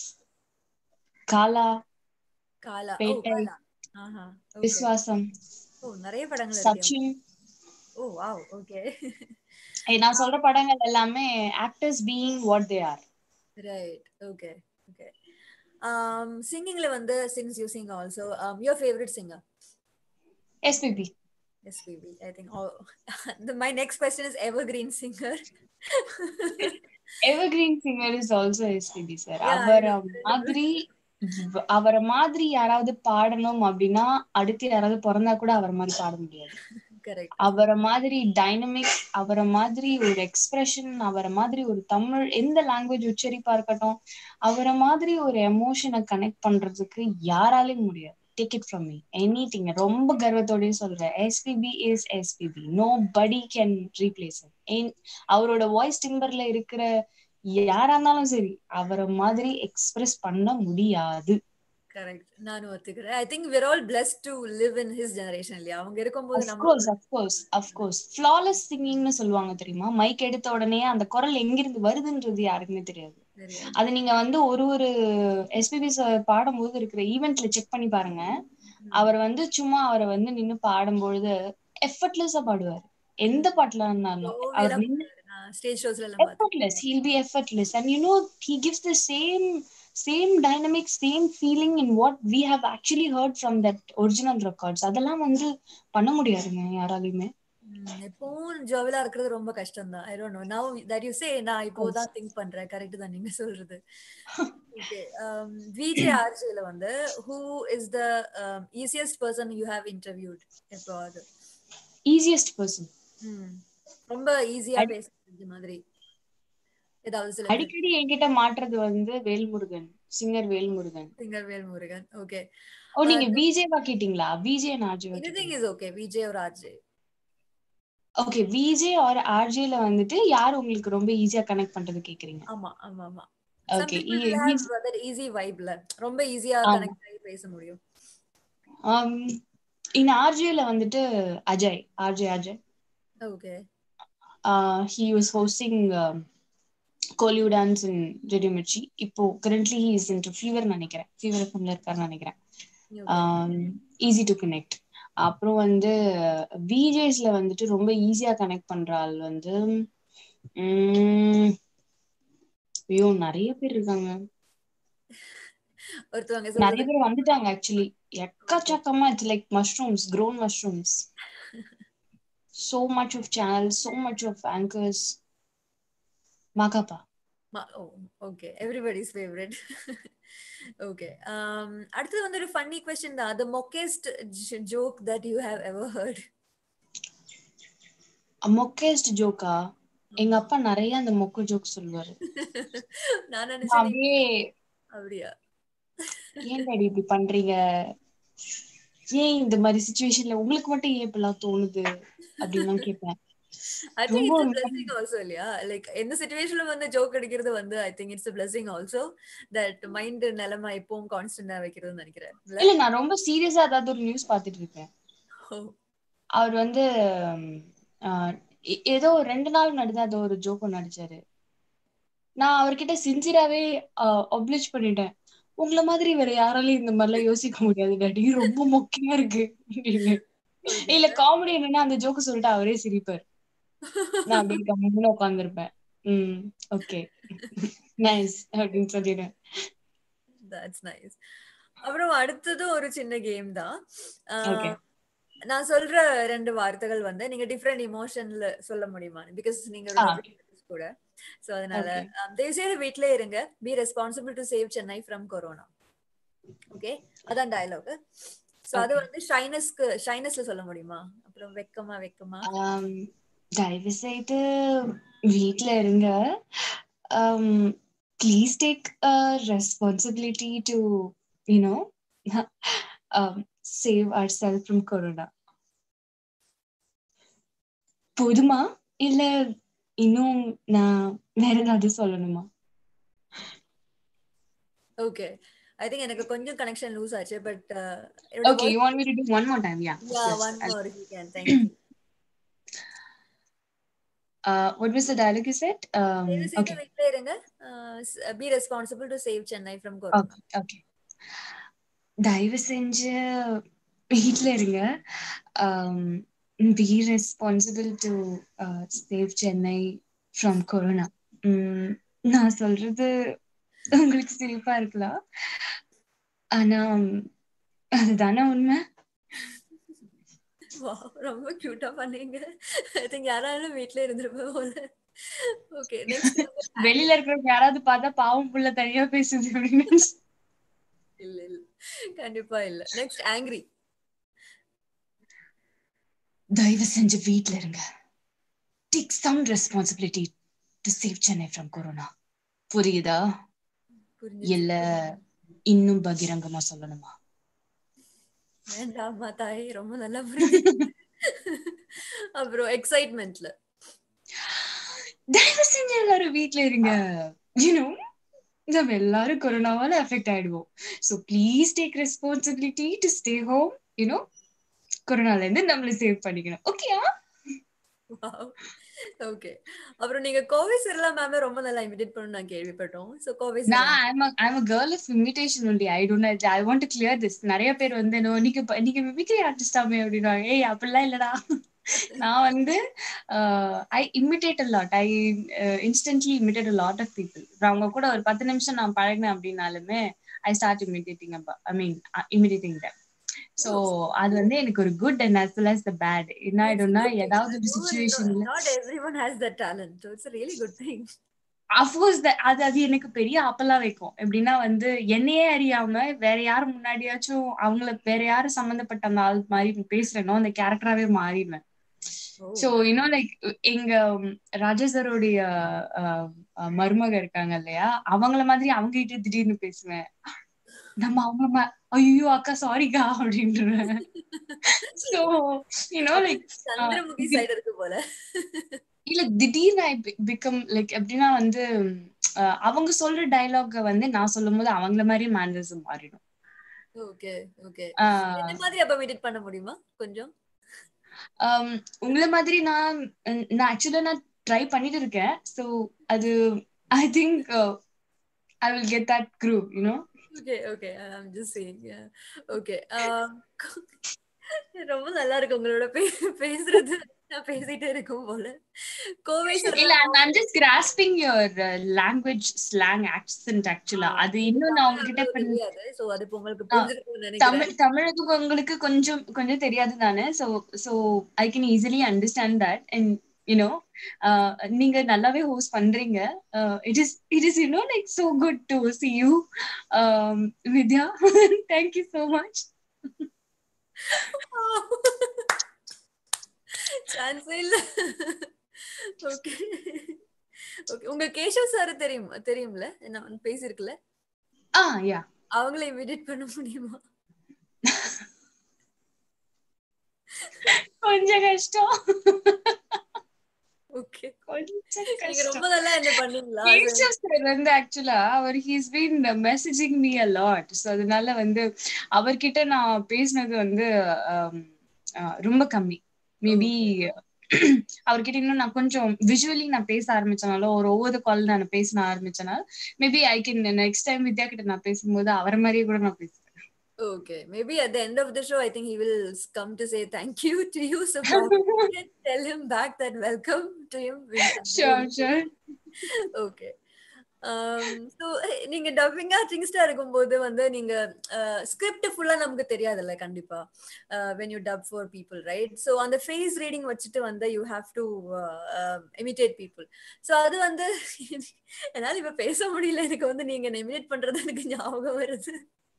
காலா காலா ஓ பேட்டை காலா ஆஹா ஓகே விஸ்வாசம் ஓ நிறைய படங்கள் இருக்கு சச்சின் ஓ வாவ் ஓகே ஏய், நான் சொல்ற படங்கள் எல்லாமே actors being what they are right okay okay um சிங்கிங்ல வந்து since you sing also your favourite singer SPB SPB. I think all the, my next question is evergreen singer. Evergreen singer is also SPB sir Yeah, அவரை I know. மாதிரி இவ- அவரை மாதிரி யாராவது பாடணும் அப்படின்னா அடுத்து யாராவது பிறந்தா கூட அவரை மாதிரி பாட முடியாது Correct. அவரை மாதிரி டைனமிக் அவரை மாதிரி ஒரு எக்ஸ்பிரஷன் அவரை மாதிரி ஒரு தமிழ் எந்த லாங்குவேஜ் உச்சரிப்பா இருக்கட்டும் அவரை மாதிரி ஒரு எமோஷனை கனெக்ட் பண்றதுக்கு யாராலையும் முடியாது take it from me anything ரொம்ப கர்வத்தோடய சொல்றேன் SPB is SPB nobody can replace அவரோட வாய்ஸ் டிம்பர்ல இருக்கிற யாரா இருந்தாலும் சரி அவரை மாதிரி எக்ஸ்பிரஸ் பண்ண முடியாது Correct. நானும் ஒத்துக்கிறேன் I think we're all blessed to live in his generation இல்லையா அவங்க இருக்கும்போது நம்ம அஃப்கோர்ஸ் அஃப்கோர்ஸ் அஃப்கோர்ஸ் ஃபிளாலெஸ் சிங்கிங்னு சொல்லுவாங்க தெரியுமா மைக் எடுத்த உடனே அந்த குரல் எங்கிருந்து வருதுன்றது யாருக்குமே தெரியாது தெரியாது. அது நீங்க வந்து ஒரு ஒரு எஸ்பிபி பாடும்போது இருக்கிற ஈவெண்ட்ல செக் பண்ணி பாருங்க அவர் வந்து சும்மா அவரை வந்து நின்னு பாடும்பொழுது எஃபர்ட்லெஸ்ஸா பாடுவார் எந்த பாட்டுல இருந்தாலும் அவர் நின்னு ஸ்டேஜ் ஷோஸ்ல எல்லாம் பார்த்தேன் effortless he'll be effortless and you know he gives the same same dynamic same feeling in what we have actually heard from that original records அதெல்லாம் வந்து பண்ண முடியாதுங்க யாராலையுமே ம், எப்பவும் ஜோவிலா இருக்கிறது ரொம்ப கஷ்டம் தான் I don't know now that you say நான் இப்போ தான் திங்க் பண்றேன் கரெக்ட் தான் நீங்க சொல்றது ஓகே விஜே ஆர்ஜேல வந்து who is the easiest person you have interviewed எப்போது easiest person ம், ரொம்ப ஈஸியா பேசுறது மாதிரி ஏதாவது சில அடிக்கடி என்கிட்ட மாட்டுறது வந்து Velmurugan singer Velmurugan singer Vel Murugan okay oh நீங்க விஜேவா கேட்டீங்களா விஜே ஆர்ஜேவா எனிதிங் இஸ் ஓகே விஜே ஒரு ஆர்ஜே ஓகே விஜே ஆர் ஆர்ஜேல வந்துட்டு யார் உங்களுக்கு ரொம்ப ஈஸியா கனெக்ட் பண்றது கேக்குறீங்க ஆமா ஆமா ஆமா Okay, some people e- have he's- that easy vibeல ரொம்ப ஈஸியா ஆமா. கனெக்ட் ஆகி பேச முடியும் இன் ஆர்ஜேல வந்துட்டு Ajay RJ Ajay okay uh, he was hosting um, Kollywood Dance in Ready Mirchi. இப்போ currently he is into Fever நினைக்கிறேன் ஃபீவர் எஃப்எம்ல இருக்காருன்னு நினைக்கிறேன் ஈஸி டு கனெக்ட் அப்புறம் வந்து விஜேஸ்ல வந்துட்டு ரொம்ப ஈஸியா கனெக்ட் பண்ற ஆள் வந்து உம், ஐயோ நிறைய பேர் இருக்காங்க ஒருத்தவங்க நிறைய சொல்றது பேர் வந்துட்டாங்க ஆக்சுவலி எக்கச்சக்கமா it's like mushrooms grown mushrooms so much of channels so much of anchors Makapa okay everybody's favourite okay அடுத்தது வந்து ஒரு ஃபன்னி கொஸ்டின் தான் த மொக்கேஸ்ட் joke that you have ever heard மொக்கேஸ்ட் ஜோக்கா எங்க அப்பா நிறைய அந்த மொக்க ஜோக் சொல்லுவாரு நான் நான் நினைச்சேன் நீ- அப்படியே அப்படியா ஏன் டாடி இப்படி பண்றீங்க ஏன் இந்த மாதிரி சுச்சுவேஷன்ல உங்களுக்கு மட்டும் ஏன் இப்பெல்லாம் தோணுது அப்படின்னு கேட்பேன் ஐ திங்க் ரொம்ப இட்ஸ் பிளஸிங் ஆல்சோ இல்லையா லைக் எந்த சுச்சுவேஷன்ல வந்து ஜோக் அடிக்கிறது வந்து I think it's blessing also that mind நிலைமை எப்பவும் கான்ஸ்டன்டா வைக்கிறதுன்னு நினைக்கிறேன் இல்ல? இல்ல நான் ரொம்ப சீரியஸா ஏதாவது ஒரு நியூஸ் பாத்துட்டு இருக்கேன் ஓ, அவர் வந்து ஆஹ், ஏ- ஏதோ ஒரு ரெண்டு நாள் நடந்த அது ஒரு ஜோக் ஒன்று நடிச்சாரு நான் அவர்கிட்ட சின்சியராவே ஒப்ளிச் பண்ணிட்டேன் உங்களை மாதிரி வேற யாராலையும் இந்த மாதிரிலாம் யோசிக்க முடியாது டாடி ரொம்ப மொக்கையா இருக்கு அப்படின்னு இல்ல காமெடி என்னன்னா அந்த ஜோக்கு சொல்லிட்டு அவரே சிரிப்பார் நான் அப்படியே கம்முன்னு உட்காந்துருப்பேன் ம் ஓகே நைஸ் அப்படின்னு சொல்லிடுவேன் தட்ஸ் நைஸ் அப்புறம் அடுத்தது ஒரு சின்ன கேம் தான் Okay. ஆஹ், நான் சொல்ற ரெண்டு வார்த்தைகள் வந்து நீங்க டிஃப்ரெண்ட் இமோஷன்ல சொல்ல முடியுமா பிகாஸ் நீங்க ஒரு ஆ. doctor கூட சோ அதனால Okay. um, தயவு செய்து வீட்லயே இருங்க be responsible to save Chennai from corona okay அதான் டயலாக் சோ அது Okay. வந்து ஷைனஸ்க்கு ஷைனஸ்ல சொல்ல முடியுமா அப்புறம் வெக்கமா வெக்கமா ஆம், தயவு செய்து வீட்ல இருங்க please take responsibility to you know save our self from corona போதுமா இல்ல இன்னும் நான் வேற ஏதாவது சொல்லணுமா ஓகே ஐ திங்க் எனக்கு கொஞ்சம் கனெக்ஷன் லூஸ் ஆச்சு but Okay, you want me to do one more time? Yeah. Yeah, Yes, one I'll- more if you can. Thank you. Uh, what was the dialogue you said? Um, தயவு செய்து okay. வீட்ல இருங்க be responsible to save Chennai from corona Okay, okay. தயவு செஞ்சு வீட்ல இருங்க be responsible to save Chennai from corona நான் சொல்றது உங்களுக்கு சிரிப்பா இருக்கலாம் ஆனா அதுதானே உண்மை Wow, ரொம்ப கியூட்டா பண்ணீங்க ஐ திங்க் யாராலும் வீட்ல இருந்திருப்பேன் போல ஓகே நெக்ஸ்ட் வெளியில இருக்கிறவங்க யாராவது பார்த்தா பாவம் புள்ள தனியா பேசுது அப்படின்னு இல்ல இல்ல கண்டிப்பா இல்ல நெக்ஸ்ட் ஆங்கிரி தயவு செஞ்சு வீட்ல இருங்க take some responsibility to save Chennai from corona புரியுதா புரிஞ்சுச்சு இல்ல இன்னும் பகிரங்கமா சொல்லணுமா வேண்டாமா தாய் ரொம்ப நல்லா புரியுது அப்புறம் எக்ஸைட்மெண்ட்ல தயவு செஞ்சு எல்லாரும் வீட்ல இருங்க யூனோ நம்ம எல்லாரும் கொரோனாவால அஃபெக்ட் ஆயிடுவோம் so please take responsibility to stay home you know கொரோனால இருந்து நம்மள சேவ் பண்ணிக்கணும் ஓகேயா ஓகே அப்புறம் நீங்க கோவை சிர்லா மேம் ரொம்ப நல்லா இமிடேட் பண்ணு நான் கேள்விப்பட்டோம் சோ கோவை நான் I'm I'm a girl of imitation only I don't I want to clear this நிறைய பேர் வந்து "No, நீங்க ப- நீங்க மிமிக்ரி ஆர்டிஸ்டாமே அப்படின்னாங்க ஏய் அப்படிலாம் இல்லடா நான் வந்து I imitate a lot I instantly imitate a lot of people அவங்க கூட ஒரு பத்து நிமிஷம் நான் பழகினேன் அப்படின்னாலுமே I start imitating I mean imitating them so அது வந்து எனக்கு ஒரு good and as well as the bad என்ன ஆயிடும்னா ஏதாவது ஒரு சுச்சுவேஷன்ல not everyone has that talent so it's a really good thing of course அது அது எனக்கு பெரிய ஆப்பலா வைக்கும் எப்படின்னா வந்து என்னையே அறியாம வேற யாரு முன்னாடியாச்சும் அவங்கள வேற யாரு சம்பந்தப்பட்ட அந்த ஆள் மாதிரி பேசுறேனோ அந்த கேரக்டராவே மாறிடுவேன் சோ இன்னும் லைக் எங்க உம், ராஜா சாரோடைய அஹ், அஹ், மருமக இருக்காங்க இல்லையா அவங்கள மாதிரி அவங்க கிட்ட திடீர்னு பேசுவேன் நம்ம அவங்க ஐயோ அக்கா சாரிக்கா அப்படின்றேன் so you know like Chandramukhi side இருக்கு போல இல்ல திடீர்னு ஐ பிகம் லைக் எப்படின்னா வந்து அஹ், அவங்க சொல்ற டயலாக வந்து நான் சொல்லும் போது அவங்கள மாதிரி மேனரிசம் மாறிடும் ஓகே ஓகே ஆஹ், இந்த மாதிரி அப்ப மீட் பண்ண முடியுமா கொஞ்சம் um, உங்கள மாதிரி நான் நான் ஆக்சுவலா நான் ட்ரை பண்ணிட்டு இருக்கேன் சோ அது I think I will get that crew you know okay okay I'm just saying okay ரொம்ப நல்லா இருக்கு உங்களோட பே- பேசுறது நான் பேசிட்டே இருக்கும் போல கோவை இல்ல சிர்லா I'm just grasping your language slang accent ஆக்சுவலா அது இன்னும் நான் உங்ககிட்ட இப்ப தெரியாது சோ அது இப்ப உங்களுக்கு ஆ, புரிஞ்சிருக்கும்னு நினைக்கிறேன் தமிழ் தமிழுக்கு உங்களுக்கு கொஞ்சம் கொஞ்சம் தெரியாது தானே so so I can easily understand that and you know நீங்க நல்லாவே ஹோஸ்ட் பண்றீங்க it is it is you know like so good to see you Vidya thank you so much சான்ஸே இல்ல ஓகே ஓகே உங்க கேஷவ் சார் தெரியும் தெரியும்ல என்ன பேசிருக்குல்ல ஆ யா அவங்கள இமிடியேட் பண்ண முடியுமா கொஞ்சம் கஷ்டம் ஓகே கொஞ்சம் நீங்க ரொம்ப கஷ்டம் நல்லா என்ன பண்ணீங்களா கேஷவ் சார் வந்து ஆக்சுவலா அவர் he's been messaging me a lot so அதனால வந்து அவர்கிட்ட நான் பேசினது வந்து ஆம், ஆ, ரொம்ப கம்மி மேபி அவர்கிட்ட இன்னும் நான் கொஞ்சம் விஷுவலி நான் பேச ஆரம்பிச்சனால ஒரு ஒவ்வொரு கால் நான் பேச ஆரம்பிச்சனால maybe I can next time Vidya கிட்ட நான் பேசும்போது அவரை மாதிரியே கூட நான் பேசுவேன் Okay, maybe at the end of the show, I think he will s- come to say thank you to you. So probably you can tell him back that welcome to him. Sure sure okay so நீங்க dubbing ஆர்டிஸ்டா இருக்கும்போது வந்து நீங்க script ஃபுல்லா நமக்கு தெரியாதுல்ல கண்டிப்பா when you dub for people right so அந்த ஃபேஸ் ரீடிங் வச்சுட்டு வந்து you have to imitate people so அது வந்து என்னால இப்ப பேச முடியல எனக்கு வந்து நீங்க இமிட்டேட் பண்றது எனக்கு ஞாபகம் வருது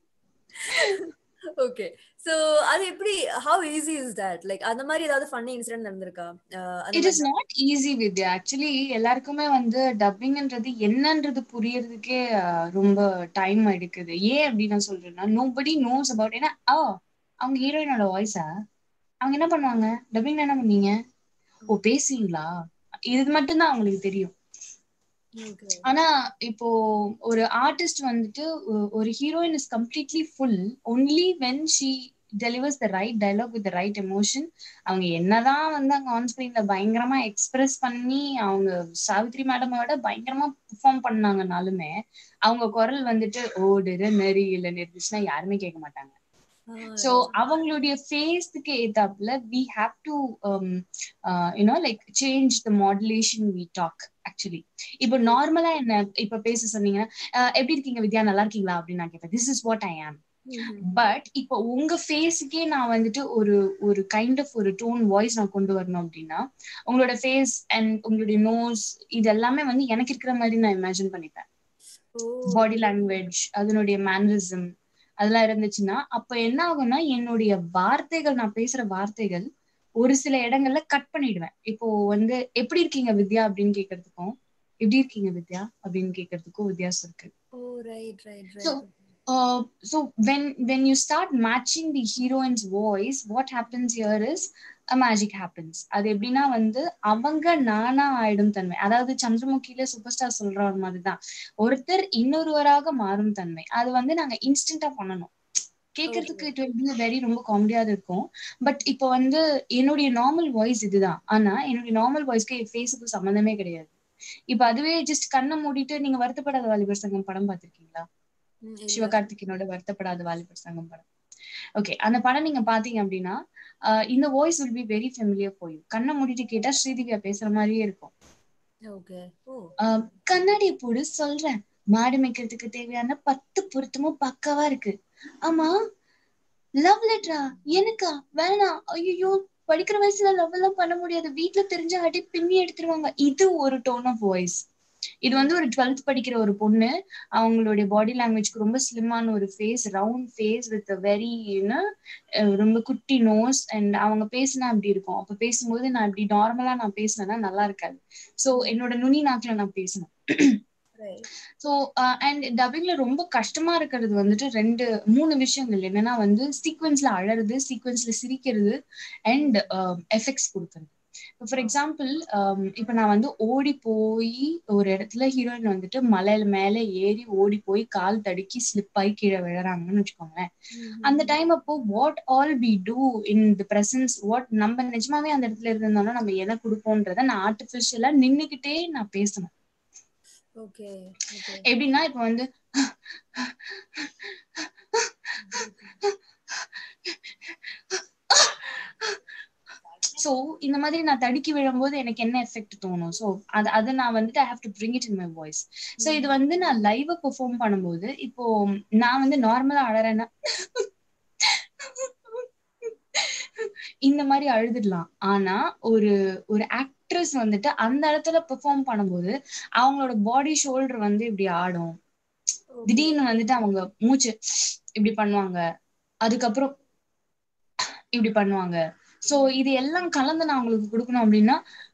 ஓகே சோ அது எப்படி how easy is that like அந்த மாதிரி ஏதாவது ஃபன்னி இன்சிடென்ட் நடந்திருக்கா அஹ் அந்த இட் இஸ் மாதிரி நாட் ஈஸி வித்யா ஆக்சுவலி எல்லாருக்குமே வந்து டப்பிங்ன்றது என்னன்றது புரியறதுக்கே அஹ், ரொம்ப டைம் எடுக்குது ஏன் அப்படி நான் சொல்றேன்னா நோபடி நோஸ் அபவுட் ஏன்னா ஆ அவங்க ஹீரோயினோட வாய்ஸா அவங்க என்ன பண்ணுவாங்க டப்பிங் என்ன பண்ணீங்க ஓ பேசுவீங்களா இது மட்டும்தான் அவங்களுக்கு தெரியும் Okay. ஆனா இப்போ ஒரு ஆர்டிஸ்ட் வந்துட்டு ஒ- ஒரு heroine is completely full only when she delivers the right dialogue with right emotion அவங்க என்னதான் வந்து அங்க ஆன் ஸ்கிரீன்ல பயங்கரமா எக்ஸ்பிரஸ் பண்ணி அவங்க சாவித்ரி மேடமோட பயங்கரமா பெர்ஃபார்ம் பண்ணாங்கனாலுமே அவங்க குரல் வந்துட்டு ஓடுற நெறி இல்லைன்னு இருந்துச்சுன்னா யாருமே கேட்க மாட்டாங்க சோ அவங்களுடைய ஃபேஸ்க்கு ஏத்தாப்புல we have to you know like change the modulation we talk actually இப்போ நார்மலா என்ன இப்ப பேச சொன்னீங்க அஹ், எப்படி இருக்கீங்க வித்யா நல்லா இருக்கீங்களா அப்படின்னு நான் கேட்பேன் திஸ் இஸ் வாட் ஐ ஆம் பட் இப்போ உங்க ஃபேஸுக்கே நான் வந்துட்டு ஒரு ஒரு கைண்ட் ஆஃப் ஒரு டோன் வாய்ஸ் நான் கொண்டு வரணும் அப்படின்னா உங்களோட ஃபேஸ் அண்ட் உங்களுடைய நோஸ் இது எல்லாமே வந்து எனக்கு இருக்கிற மாதிரி நான் இமேஜின் பண்ணிப்பேன் பாடி லாங்குவேஜ் அதனுடைய மேனரிசம் அதெல்லாம் இருந்துச்சுன்னா அப்ப என்ன ஆகும்னா என்னுடைய வார்த்தைகள் நான் பேசுற வார்த்தைகள் ஒரு சில இடங்கள்ல கட் பண்ணிடுவேன் இப்போ வந்து எப்படி இருக்கீங்க வித்யா அப்படின்னு கேக்குறதுக்கும் எப்படி இருக்கீங்க வித்யா அப்படின்னு கேக்குறதுக்கும் வித்தியாசம் இருக்கு oh right right So, right uh, so when when you start matching the heroine's voice what happens here is a magic happens அது எப்படின்னா வந்து அவங்க நானா ஆயிடும் தன்மை அதாவது சந்திரமுகில சூப்பர் ஸ்டார் சொல்ற ஒரு மாதிரிதான் ஒருத்தர் இன்னொருவராக மாறும் தன்மை அது வந்து நாங்க இன்ஸ்டன்டா பண்ணணும் கேட்கறதுக்கு இட் வில் பி வெரி ரொம்ப காமெடியா இருக்கும் பட் இப்போ வந்து என்னுடைய நார்மல் வாய்ஸ் இதுதான் ஆனா என்னுடைய நார்மல் வாய்ஸ்க்கு என் ஃபேஸுக்கு சம்மந்தமே கிடையாது இப்ப அதுவே ஜஸ்ட் கண்ணை மூடிட்டு நீங்க வருத்தப்படாத வாலிபர் சங்கம் படம் பார்த்திருக்கீங்களா சிவகார்த்திகேயனோட வருத்தப்படாத வாலிபர் சங்கம் படம் ஓகே அந்த படம் நீங்க பாத்தீங்க அப்படின்னா ஆஹ் இந்த voice will be very familiar போய் கண்ணை மூடிட்டு கேட்டா ஸ்ரீதிவ்யா பேசுற மாதிரியே இருக்கும் ஓகே ஓ ஆஹ் கண்ணாடியை போடு சொல்றேன் மாடு மேய்க்கிறதுக்கு தேவையான பத்து பொருத்தமும் பக்காவா இருக்கு ஆமா லவ் லெட்டரா எனக்கா வேணாம் ஐயோ படிக்கிற வயசுல லவ் எல்லாம் பண்ண முடியாது வீட்ல தெரிஞ்ச அடி பின்னி எடுத்துருவாங்க இது ஒரு டோன் ஆஃப் வாய்ஸ் இது வந்து ஒரு டுவெல்த் படிக்கிற ஒரு பொண்ணு அவங்களுடைய பாடி லாங்குவேஜ்க்கு ரொம்ப ஸ்லிம்மான ஒரு face round face with very ரொம்ப குட்டி நோஸ் அண்ட் அவங்க பேசினா அப்படி இருக்கும் அப்ப பேசும்போது நான் இப்படி நார்மலா நான் பேசினேன்னா நல்லா இருக்காது சோ என்னோட நுனி நாக்குல நான் பேசணும் ரைட் ஸோ அண்ட் டப்பிங்ல ரொம்ப கஷ்டமா இருக்கிறது வந்துட்டு ரெண்டு மூணு விஷயங்கள் என்னன்னா வந்து சீக்வன்ஸ்ல அழறது சீக்வன்ஸ்ல சிரிக்கிறது அண்ட் எஃபெக்ட்ஸ் கொடுக்கறது ஃபார் எக்ஸாம்பிள் இப்போ நான் வந்து ஓடி போய் ஒரு இடத்துல ஹீரோயின் வந்துட்டு மலையில மேல ஏறி ஓடி போய் கால் தடுக்கி ஸ்லிப் ஆகி கீழே விழறாங்கன்னு வச்சுக்கோங்களேன் அந்த டைம் அப்போ what all we do in the presence what நம்ம நிஜமாவே அந்த இடத்துல இருந்தோம்னா நம்ம எதை கொடுப்போன்றத நான் ஆர்டிஃபிஷியலா நின்னுக்கிட்டே நான் பேசணும் ஓகே ஓகே எப்படின்னா இப்ப வந்து சோ இந்த மாதிரி நான் தடுக்கி விழும்போது எனக்கு என்ன எஃபெக்ட் தோணும் சோ அது அதை நான் வந்துட்டு I have to bring it in my voice so இது வந்து நான் லைவா பெர்ஃபார்ம் பண்ணும்போது இப்போ நான் வந்து நார்மலா அழறேன்னா இந்த மாதிரி அழுதுடலாம் ஆனா ஒரு ஒரு ஆக்ட்ரஸ் வந்துட்டு அந்த இடத்துல பெர்ஃபார்ம் பண்ணும்போது அவங்களோட பாடி ஷோல்டர் வந்து இப்படி ஆடும் திடீர்னு வந்துட்டு அவங்க மூச்சு இப்படி பண்ணுவாங்க அதுக்கப்புறம் இப்படி பண்ணுவாங்க சோ இது எல்லாம் கலந்து நான் உங்களுக்கு கொடுக்கணும் அப்படின்னா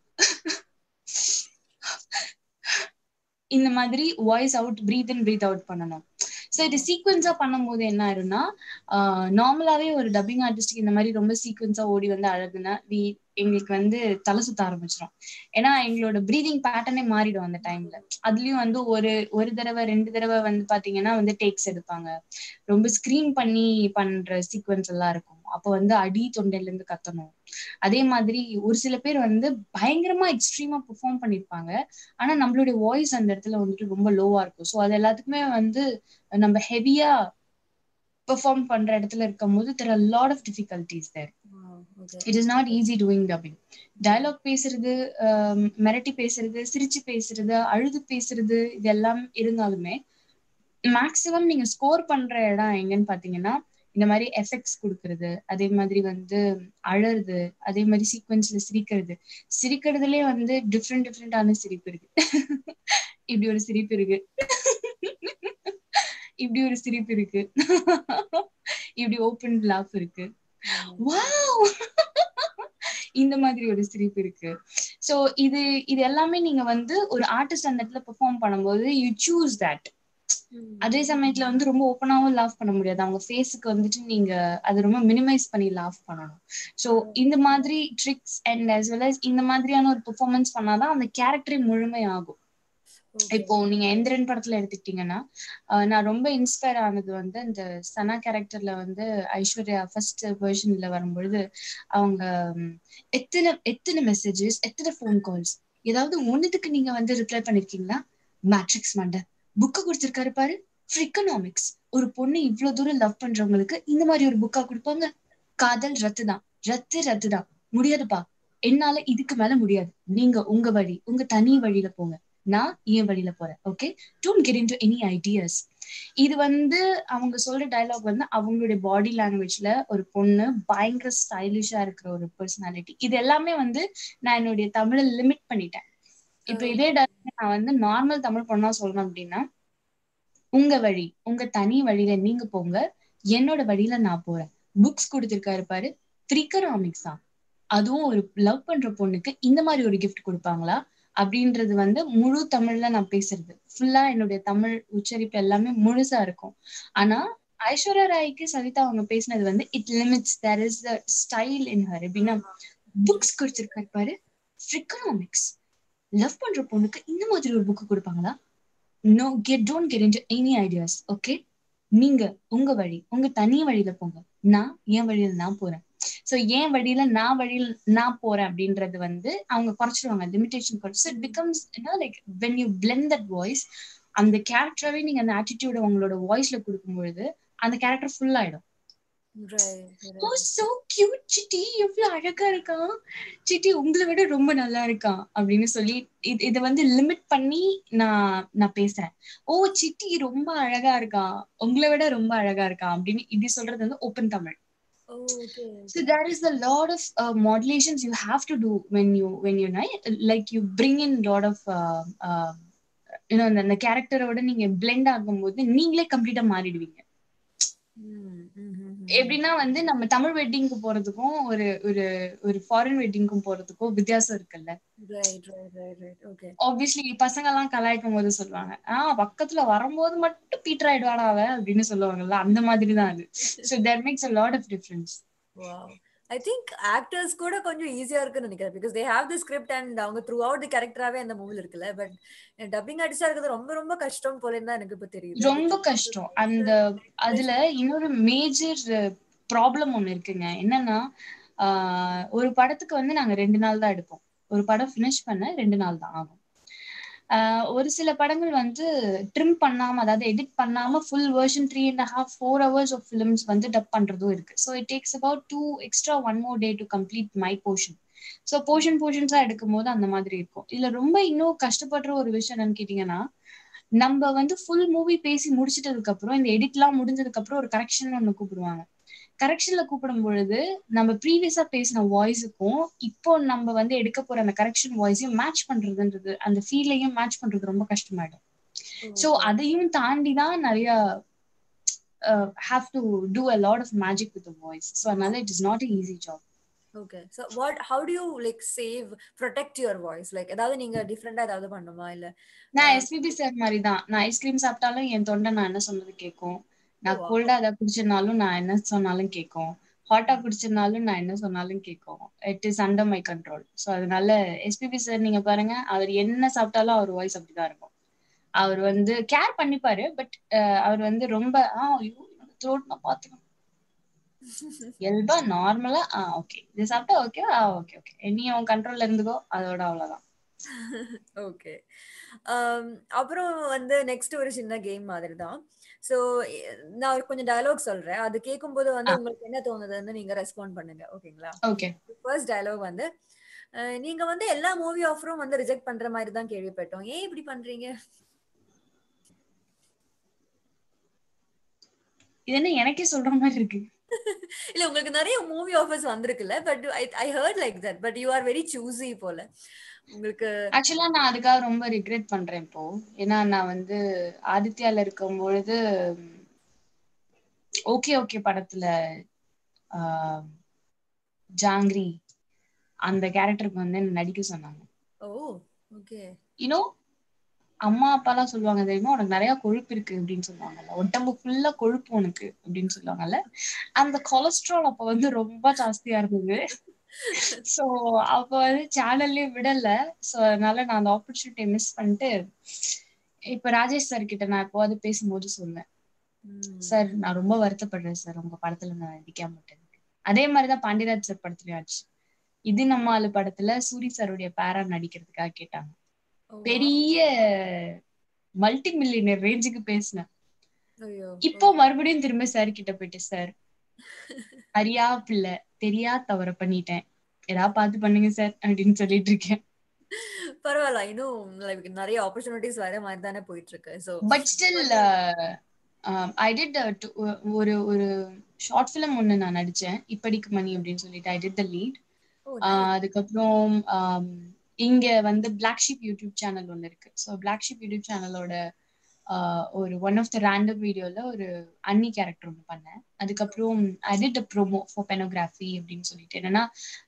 இந்த மாதிரி voice out breath in breath out பண்ணணும் சோ இது சீக்வன்ஸா பண்ணும்போது என்ன ஆயிரும்னா நார்மலாவே ஒரு டப்பிங் ஆர்டிஸ்ட்க்கு இந்த மாதிரி ரொம்ப சீக்வன்ஸா ஓடி வந்து அழகுனா வி எங்களுக்கு வந்து தலை சுத்த ஆரம்பிச்சிடும் ஏன்னா எங்களோட ப்ரீதிங் பேட்டர்னே மாறிடும் அந்த டைம்ல அதுலயும் வந்து ஒரு ஒரு தடவை ரெண்டு தடவை வந்து பாத்தீங்கன்னா வந்து டேக்ஸ் எடுப்பாங்க ரொம்ப ஸ்கிரீன் பண்ணி பண்ற சீக்வன்ஸ் எல்லாம் இருக்கும் அப்ப வந்து அடி தொண்டையில இருந்து கத்தணும் அதே மாதிரி ஒரு சில பேர் வந்து பயங்கரமா எக்ஸ்ட்ரீமா பெர்ஃபார்ம் பண்ணிருப்பாங்க ஆனா நம்மளுடைய வாய்ஸ் அந்த இடத்துல வந்துட்டு ரொம்ப லோவா இருக்கும் ஸோ அது எல்லாத்துக்குமே வந்து நம்ம ஹெவியா பெர்ஃபார்ம் பண்ற இடத்துல இருக்கும் போது there are lot of difficulties there okay it is not easy doing dubbing dialogue பேசுறது ஆம், மிரட்டி பேசுறது சிரிச்சு பேசுறது அழுது பேசுறது இது எல்லாம் இருந்தாலுமே மேக்சிமம் நீங்க ஸ்கோர் பண்ற இடம் எங்கன்னு பாத்தீங்கன்னா இந்த மாதிரி எஃபெக்ட்ஸ் கொடுக்கறது அதே மாதிரி வந்து அழறது அதே மாதிரி சீக்வன்ஸ்ல சிரிக்கிறது சிரிக்கிறதுலயே வந்து டிஃப்ரெண்ட் டிஃப்ரெண்டான சிரிப்பு இருக்கு இப்படி ஒரு சிரிப்பு இருக்கு இப்படி ஒரு சிரிப்பு இருக்கு இப்படி ஓப்பன் லாஃப் இருக்கு வாவ் இந்த மாதிரி ஒரு சிரிப்பு இருக்கு சோ இது இது எல்லாமே நீங்க வந்து ஒரு ஆர்டிஸ்ட் அந்த இடத்துல பெர்ஃபார்ம் பண்ணும்போது யூ சூஸ் தட் அதே சமயத்துல வந்து ரொம்ப ஓப்பனாவும் லாஃப் பண்ண முடியாது அவங்க ஃபேஸுக்கு வந்துட்டு நீங்க அது ரொம்ப மினிமைஸ் பண்ணி லாஃப் பண்ணணும் சோ இந்த மாதிரி tricks and as well as இந்த மாதிரியான ஒரு பெர்ஃபார்மன்ஸ் பண்ணாதான் அந்த கேரக்டரே முழுமை ஆகும் இப்போ நீங்க எந்திரன் படத்துல எடுத்துக்கிட்டீங்கன்னா ஆஹ் நான் ரொம்ப இன்ஸ்பயர் ஆனது வந்து இந்த சனா கேரக்டர்ல வந்து ஐஸ்வர்யா ஃபர்ஸ்ட் வெர்ஷன்ல வரும்பொழுது அவங்க ம், எத்தனை எத்தனை மெசேஜஸ் எத்தனை ஃபோன் கால்ஸ் ஏதாவது ஒண்ணுத்துக்கு நீங்க வந்து ரிப்ளை பண்ணிருக்கீங்களா மேட்ரிக்ஸ் மண்டை புக்கு கொடுத்திருக்காரு பாரு ஃப்ரிக்கனாமிக்ஸ் ஒரு பொண்ணு இவ்வளவு தூரம் லவ் பண்றவங்களுக்கு இந்த மாதிரி ஒரு புக்கா கொடுப்பாங்க காதல் ரத்து தான் ரத்து ரத்து தான் முடியாதுப்பா என்னால இதுக்கு மேல முடியாது நீங்க உங்க வழி உங்க தனி வழியில போங்க நான் என் வழியில போறேன் okay don't get into any ideas இது வந்து அவங்க சொல்ற டயலாக் வந்து அவங்களுடைய பாடி லாங்குவேஜ்ல ஒரு பொண்ணு பயங்கர ஸ்டைலிஷா இருக்கிற ஒரு பர்சனாலிட்டி இது எல்லாமே வந்து நான் என்னுடைய தமிழை லிமிட் பண்ணிட்டேன் இப்ப இதே dialogue நான் வந்து நார்மல் தமிழ் பொண்ணா சொல்லணும் அப்படின்னா உங்க வழி உங்க தனி வழியில நீங்க போங்க என்னோட வழியில நான் போறேன் புக்ஸ் கொடுத்திருக்காரு பாரு த்ரிகராமிக்ஸா அதுவும் ஒரு லவ் பண்ற பொண்ணுக்கு இந்த மாதிரி ஒரு கிஃப்ட் கொடுப்பாங்களா அப்படின்றது வந்து முழு தமிழ்ல நான் பேசுறது ஃபுல்லா என்னுடைய தமிழ் உச்சரிப்பு எல்லாமே முழுசா இருக்கும் ஆனா ஐஸ்வர்யா ராய்க்கு சவிதா அவங்க பேசினது வந்து it limits there is the style in her எப்படின்னா புக்ஸ் கொடுத்திருக்காரு பாரு ஃப்ரிகனாமிக்ஸ் லவ் பண்ற பொண்ணுக்கு இந்த மாதிரி ஒரு புக் கொடுப்பாங்களா no get don't get into any ideas okay நீங்க உங்க வழி உங்க தனி வழியில போங்க நான் என் வழியில நான் போறேன் சோ என் வழியில நான் வழியில் நான் போறேன் அப்படின்றது வந்து அவங்க குறைச்சிருவாங்க லிமிடேஷன் குறைச்சு it becomes like when you blend that voice அந்த கேரக்டராவே நீங்க அந்த ஆட்டிடியூட உங்களோட வாய்ஸ்ல கொடுக்கும் பொழுது அந்த கேரக்டர் ஃபுல் ஆயிடும் ஓ சோ கியூட் சிட்டி எவ்வளவு அழகா இருக்கான் சிட்டி உங்களை விட ரொம்ப நல்லா இருக்கான் அப்படின்னு சொல்லி இது இதை வந்து லிமிட் பண்ணி நான் நான் பேசுறேன் ஓ சிட்டி ரொம்ப அழகா இருக்கான் உங்களை விட ரொம்ப அழகா இருக்கான் அப்படின்னு இப்படி சொல்றது வந்து open Tamil So there is a lot of uh, modulations you have to do when you when you ni- like you bring in lot of uh, uh, you know அந்த அந்த கேரக்டரோட நீங்க blend ஆகும்போது நீங்களே கம்ப்ளீட்டா மாறிடுவீங்க எப்படின்னா வந்து நம்ம தமிழ் வெட்டிங்க்கு போறதுக்கும் ஒரு ஒரு ஒரு ஃபாரின் வெட்டிங்க்கும் போறதுக்கும் வித்தியாசம் இருக்குல்ல right right right right okay obviously பசங்க எல்லாம் கலாய்க்கும் போது சொல்லுவாங்க ஆஹ் பக்கத்துல வரும்போது மட்டும் பீட்டர் ஆயிடுவாடா அவ அப்படின்னு சொல்லுவாங்கல்ல அந்த மாதிரி தான் அது so there makes a lot of difference wow I think actors கூட கொஞ்சம் ஈஸியா இருக்குன்னு நினைக்கிறேன் because they have the script and அவங்க த்ரூ அவுட் தி கேரக்டராவே அந்த மூவில இருக்குல்ல பட் டப்பிங் ஆர்டிஸ்டா இருக்கிறது ரொம்ப ரொம்ப கஷ்டம் போலன்னு தான் எனக்கு இப்ப தெரியுது ரொம்ப கஷ்டம் அந்த அதுல இன்னொரு மேஜர் ப்ராப்ளம் ஒண்ணு இருக்குங்க என்னன்னா ஆஹ் ஒரு படத்துக்கு வந்து நாங்க ரெண்டு நாள் தான் எடுப்போம் ஒரு படம் ஃபினிஷ் பண்ண ரெண்டு நாள் தான் ஆகும் ஆஹ் ஒரு சில படங்கள் வந்து ட்ரிம் பண்ணாம அதாவது எடிட் பண்ணாம full version three and half four hours of films வந்து டப் பண்றதும் இருக்கு so it takes about two extra one more day to complete my portion so portion போர்ஷன்ஸா எடுக்கும் போது அந்த மாதிரி இருக்கும் இதுல ரொம்ப இன்னும் கஷ்டப்படுற ஒரு விஷயம் என்னன்னு கேட்டீங்கன்னா நம்ம வந்து ஃபுல் மூவி பேசி முடிச்சிட்டதுக்கு அப்புறம் இந்த எடிட்லாம் முடிஞ்சதுக்கு அப்புறம் ஒரு கரெக்ஷன் ஒண்ணு கூப்பிடுவாங்க கரெக்ஷன்ல கூப்பிடும் பொழுது நம்ம ப்ரீவியஸா பேசின வாய்ஸுக்கும் இப்போ நம்ம வந்து எடுக்க போற அந்த கரெக்ஷன் வாய்ஸையும் மேட்ச் பண்றதுன்றது அந்த ஃபீலையும் மேட்ச் பண்றது ரொம்ப கஷ்டமாயிடும் சோ அதையும் தாண்டி தான் நிறைய have to do a lot of magic with voice so அதனால it is not a easy job okay so what how do you like save protect your voice like ஏதாவது நீங்க டிஃபரெண்டா ஏதாவது பண்ணுமா இல்ல நான் எஸ்பிபி சார் மாதிரி தான் நான் ஐஸ்கிரீம் சாப்பிட்டாலும் என் தொண்டை நான் என்ன சொன்னது கேட்கும் நான் கோல்டா அதை குடிச்சனாலும் நான் என்ன சொன்னாலும் கேட்கும் ஹாட்டா குடிச்சனாலும் நான் என்ன சொன்னாலும் கேட்கும் it is under my control so அதனால எஸ்பிபி சார் நீங்க பாருங்க அவர் என்ன சாப்பிட்டாலும் அவர் வாய்ஸ் அப்படிதான் இருக்கும் அவர் வந்து கேர் பண்ணிப்பாரு பட் அவர் வந்து ரொம்ப ஆ ஐயோ த்ரோட் நான் பாத்துக்கணும் இயல்பா நார்மலா ஆ ஓகே இது சாப்பிட்டா ஓகே ஆ ஓகே ஓகே நீ உன் கண்ட்ரோல்ல இருந்துக்கோ அதோட அவ்வளவுதான் ஓகே அப்புறம் வந்து நெக்ஸ்ட் ஒரு சின்ன கேம் மாதிரி தான் ஸோ நான் ஒரு கொஞ்சம் டயலாக் சொல்றேன் அது கேட்கும்போது வந்து உங்களுக்கு என்ன தோணுதுன்னு நீங்க ரெஸ்பாண்ட் பண்ணுங்க ஓகேங்களா ஓகே ஃபர்ஸ்ட் டயலாக் வந்து அஹ், நீங்க வந்து எல்லா மூவி ஆஃபரும் வந்து ரிஜெக்ட் பண்ற மாதிரி தான் கேள்விப்பட்டோம் ஏன் இப்படி பண்றீங்க இது என்ன எனக்கே சொல்ற மாதிரி இருக்கு இல்ல உங்களுக்கு நிறைய மூவி ஆஃபர்ஸ் வந்திருக்குல்ல but I heard like that but you are very choosy போல உங்களுக்கு ஆக்சுவலா நான் அதுக்காக ரொம்ப ரிக்ரெட் பண்றேன் இப்போ ஏன்னா நான் வந்து ஆதித்யால இருக்கும் பொழுது ஓகே ஓகே படத்துல ஆஹ், ஜாங்கிரி அந்த கேரக்டருக்கு வந்து என்ன நடிக்க சொன்னாங்க ஓ ஓகே யூனோ அம்மா அப்பா எல்லாம் சொல்லுவாங்க தெரியுமா உனக்கு நிறைய கொழுப்பு இருக்கு அப்படின்னு சொல்லுவாங்கல்ல உடம்பு ஃபுல்லா கொழுப்பு உனக்கு அப்படின்னு சொல்லுவாங்கல்ல அந்த கொலஸ்ட்ரால் அப்ப வந்து ரொம்ப ஜாஸ்தியா இருந்தது சோ அப்ப வந்து சேனல்லயே விடல சோ அதனால நான் அந்த ஆப்பர்ச்சுனிட்டியை மிஸ் பண்ணிட்டு இப்ப ராஜேஷ் சார் கிட்ட நான் எப்போவாது பேசும்போது சொல்லுவேன் சார் நான் ரொம்ப வருத்தப்படுறேன் சார் உங்க படத்துல நான் நடிக்காம விட்டதுக்கு அதே மாதிரிதான் பாண்டியராஜ் சார் படத்துலயும் ஆச்சு இது நம்ம ஆளு படத்துல சூரி சாருடைய பேரா நடிக்கிறதுக்காக கேட்டாங்க பெரிய மல்டி மில்லியனர் ரேஞ்சுக்கு பேசினேன் ஐயோ இப்போ மறுபடியும் திரும்ப சார் கிட்ட போயிட்டு சார் அறியா பிள்ளை தெரியா தவற பண்ணிட்டேன் ஏதாவது பார்த்து பண்ணுங்க சார் அப்படின்னு சொல்லிட்டு இருக்கேன் பரவாயில்ல இன்னும் like நிறைய ஆப்பர்ச்சுனிட்டிஸ் வர மாதிரி தானே போயிட்டு இருக்கு so but still I did ஒரு ஒரு ஷார்ட் ஃபிலிம் ஒன்னு நான் நடிச்சேன் இப்படிக்கு மணி அப்படின்னு சொல்லிட்டு ஐ டிட் த லீட் அதுக்கப்புறம் um, இங்க வந்து பிளாக் ஷீப் யூடியூப் சேனல் ஒன்னு இருக்கு ஸோ பிளாக் ஷீப் யூடியூப் சேனலோட ஒரு ஒன் ஆஃப் த ரேண்டம் வீடியோல ஒரு அன்னி கேரக்டர் ஒன்று பண்ணேன் அதுக்கப்புறம் I did a promo for பெனோகிராஃபி அப்படின்னு சொல்லிட்டு என்னன்னா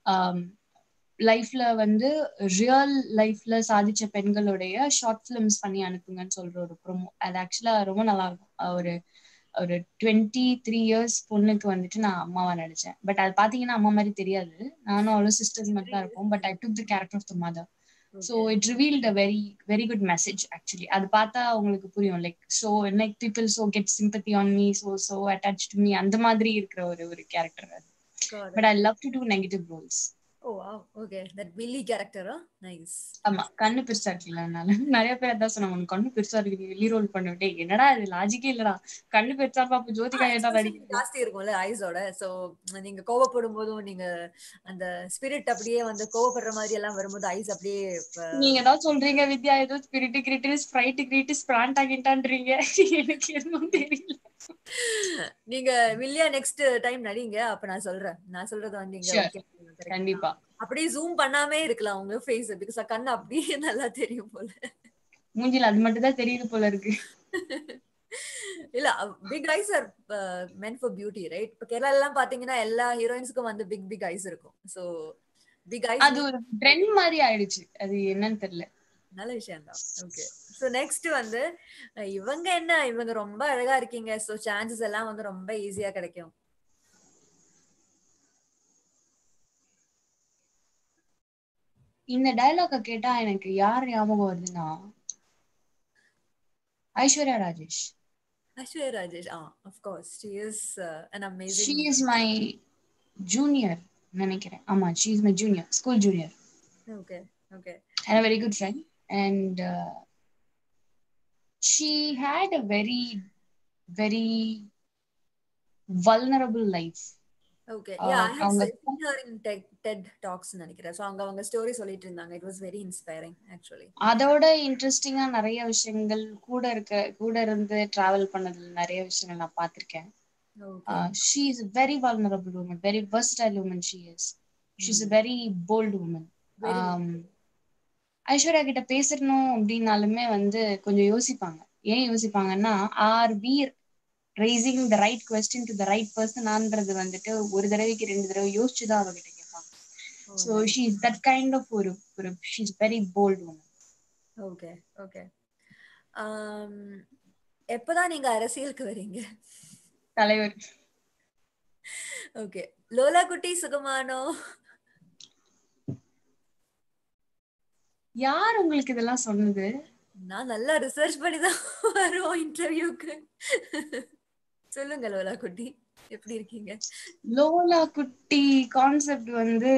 லைஃப்ல வந்து ரியல் லைஃப்ல சாதிச்ச பெண்களுடைய ஷார்ட் ஃபிலிம்ஸ் பண்ணி அனுப்புங்கன்னு சொல்ற ஒரு ப்ரோமோ அது ஆக்சுவலா ரொம்ப நல்லா இருக்கும் அஹ் ஒரு ஒரு டுவெண்ட்டி த்ரீ இயர்ஸ் பொண்ணுக்கு வந்துட்டு நான் அம்மாவா நடிச்சேன் பட் அது பாத்தீங்கன்னா அம்மா மாதிரி தெரியாது நானும் அவ்வளோ சிஸ்டர்ஸ் மட்டும் தான் இருப்போம் but I took the character of the mother so it revealed a very very good message actually அது பார்த்தா உங்களுக்கு புரியும் like so like people so get sympathy on me so so attach to me அந்த மாதிரி இருக்கிற ஒரு ஒரு character அது but I love to do negative roles oh wow okay that வில்லி கேரக்டரா நைஸ் ஆமா கண்ணு பெருசா இருக்குல்ல அதனால நிறைய பேர் அதான் சொன்னாங்க உனக்கு கண்ணு பெருசா இருக்கு நீ வெளி ரோல் பண்ணிவிட்டே என்னடா இது லாஜிக்கே இல்லடா கண்ணு பெருசா பாப்ப ஜோதிகா ஏதா நடிக்க ஜாஸ்தி இருக்கும்ல ஐஸோட சோ நீங்க கோவப்படும் போதும் நீங்க அந்த ஸ்பிரிட் அப்படியே வந்து கோவப்படுற மாதிரி எல்லாம் வரும்போது ஐஸ் அப்படியே இப்ப- நீங்க ஏதாவது சொல்றீங்க வித்யா ஏதோ ஸ்பிரிட் கிரிட்டு ஸ்ப்ரைட் கிரிட்டு ஸ்பிராண்டா கிட்டான்றீங்க எனக்கு எதுவும் தெரியல நீங்க வில்லியா நெக்ஸ்ட் டைம் நடிங்க அப்ப நான் சொல்றேன் நான் சொல்றது வந்து நீங்க Sure. okay correct. கண்டிப்பா அப்படியே ஜூம் பண்ணாமே இருக்கலாம் உங்க ஃபேஸ் பிகாஸ் கண்ணு அப்படியே நல்லா தெரியும் போல மூஞ்சில அது மட்டும் தான் தெரியுது போல இருக்கு இல்ல big eyes are meant for beauty right இப்ப கேரளா எல்லாம் பாத்தீங்கன்னா எல்லா ஹீரோயின்ஸ்க்கும் வந்து பிக் பிக் ஐஸ் இருக்கும் சோ பிக் ஐஸ் அது ஒரு ட்ரெண்ட் மாதிரி ஆயிடுச்சு அது என்னன்னு தெரியல நல்ல விஷயம் தான் ஓகே ஸோ நெக்ஸ்ட் வந்து அஹ் இவங்க என்ன இவங்க ரொம்ப அழகா இருக்கீங்க ஸோ சான்சஸ் எல்லாம் வந்து ரொம்ப ஈஸியா கிடைக்கும் இந்த டயலாக கேட்டா எனக்கு யார் ஞாபகம் வருதுன்னா Aishwarya Rajesh Aishwarya Rajesh ah of course she is an she amazing is my junior நினைக்கிறேன் ஆமா she is my junior school junior okay okay and a very good friend and uh, she had a very very vulnerable life okay Uh, yeah I have அவங்க- seen her in TED TED talks நினைக்கிறேன் so அவங்க அவங்க story சொல்லிட்டு இருந்தாங்க it was very inspiring actually அதோட இன்ட்ரெஸ்டிங்கா நிறைய விஷயங்கள் கூட இருக்க கூட இருந்து டிராவல் பண்ணதுல நிறைய விஷயங்கள் நான் பார்த்திருக்கேன் okay she is very vulnerable woman very versatile woman she is she's a very bold woman Very um, Aishwarya கிட்ட பேசணும் அப்படின்னாலுமே வந்து கொஞ்சம் யோசிப்பாங்க ஏன் யோசிப்பாங்கன்னா are we raising the right question to the right பர்சனான்றது வந்துட்டு ஒரு தடவைக்கு ரெண்டு தடவை யோசிச்சுதான் அவகிட்ட கேட்பாங்க so she is that kind of ஒரு ஒரு she is very bold woman okay okay எப்பதான் நீங்க அரசியலுக்கு வரீங்க தலைவர் ஓகே லோலா குட்டி சுகமானோ யார் உங்களுக்கு இதெல்லாம் சொன்னது நான் நல்லா ரிசர்ச் பண்ணி தான் வருவோம் இன்டர்வியூக்கு சொல்லுங்க லோலா குட்டி எப்படி இருக்கீங்க லோலா குட்டி கான்செப்ட் வந்து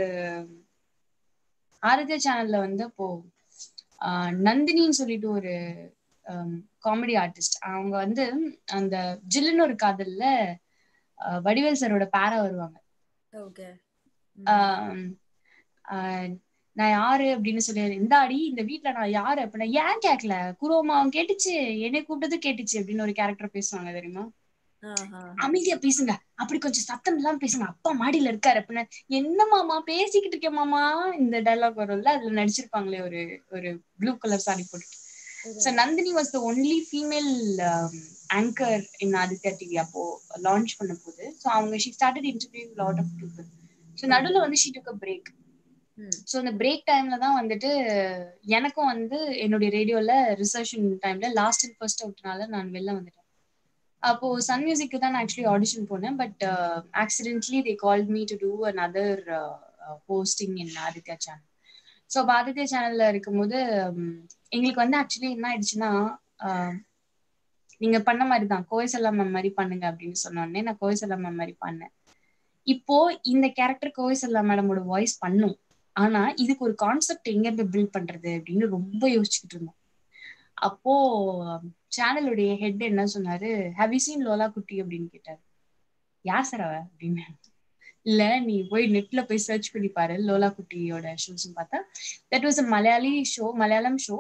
ஆரத்தியா சேனல்ல வந்து அப்போ ஆஹ், நந்தினின்னு சொல்லிட்டு ஒரு காமெடி ஆர்டிஸ்ட் அவங்க வந்து அந்த ஜில்லுன்னு ஒரு காதல்ல ஆஹ், வடிவேல் சாரோட பேரா வருவாங்க ஓகே ஆஹ், ஆஹ், நான் யாரு அப்படின்னு சொல்லி இந்த அடி இந்த வீட்ல நான் யாரு அப்படின்னா ஏன் கேட்கல குருவமா அவன் கேட்டுச்சு என்னை கூப்பிட்டது கேட்டுச்சு அப்படின்னு ஒரு கேரக்டர் பேசுவாங்க தெரியுமா அமைதியா பேசுங்க அப்படி கொஞ்சம் சத்தம் இல்லாம பேசுங்க அப்பா மாடியில இருக்காரு அப்படின்னு என்ன மாமா பேசிக்கிட்டு இருக்கேன் மாமா இந்த டைலாக் வரும்ல அதுல நடிச்சிருப்பாங்களே ஒரு ஒரு ப்ளூ கலர் சாரி போட்டுட்டு so Nandini was the only female anchor in Aditya TV அப்போ லான்ச் பண்ண போது சோ அவங்க she started interview lot of people so நடுவுல வந்து she took a break so அந்த பிரேக் டைம்ல தான் வந்துட்டு எனக்கும் வந்து என்னுடைய ரேடியோல ரிசர்ஷன் டைம்ல லாஸ்ட் அண்ட் ஃபர்ஸ்ட் அவுட்னால நான் வெளில வந்துட்டேன் அப்போ சன் மியூசிக்கு தான் நான் ஆக்சுவலி ஆடிஷன் போனேன் but accidentally they call me to do an other hosting in Aditya channel so அப்போ ஆதித்யா சேனல்ல இருக்கும்போது உம், எங்களுக்கு வந்து ஆக்சுவலி என்ன ஆயிடுச்சுன்னா ஆஹ், நீங்க பண்ண மாதிரி தான் கோயசல்லா மேம் மாதிரி பண்ணுங்க அப்படின்னு சொன்ன உடனே நான் கோயசல்லா மேம் மாதிரி பண்ணேன் இப்போ இந்த கேரக்டர் கோயசல்லா மேடமோட வாய்ஸ் பண்ணும் ஆனா இதுக்கு ஒரு கான்செப்ட் எங்க இருந்து பில்ட் பண்றது அப்படின்னு ரொம்ப யோசிச்சுக்கிட்டு இருந்தோம் அப்போ சேனலுடைய ஹெட் என்ன சொன்னாரு ஹவ் யூ சீன் லோலா குட்டி அப்படின்னு கேட்டாரு யார் சார் அவ அப்படின்னு இல்ல நீ போய் நெட்ல போய் சர்ச் பண்ணி பாரு லோலா குட்டியோட ஷோஸ் பார்த்தா that was a Malayali show Malayalam show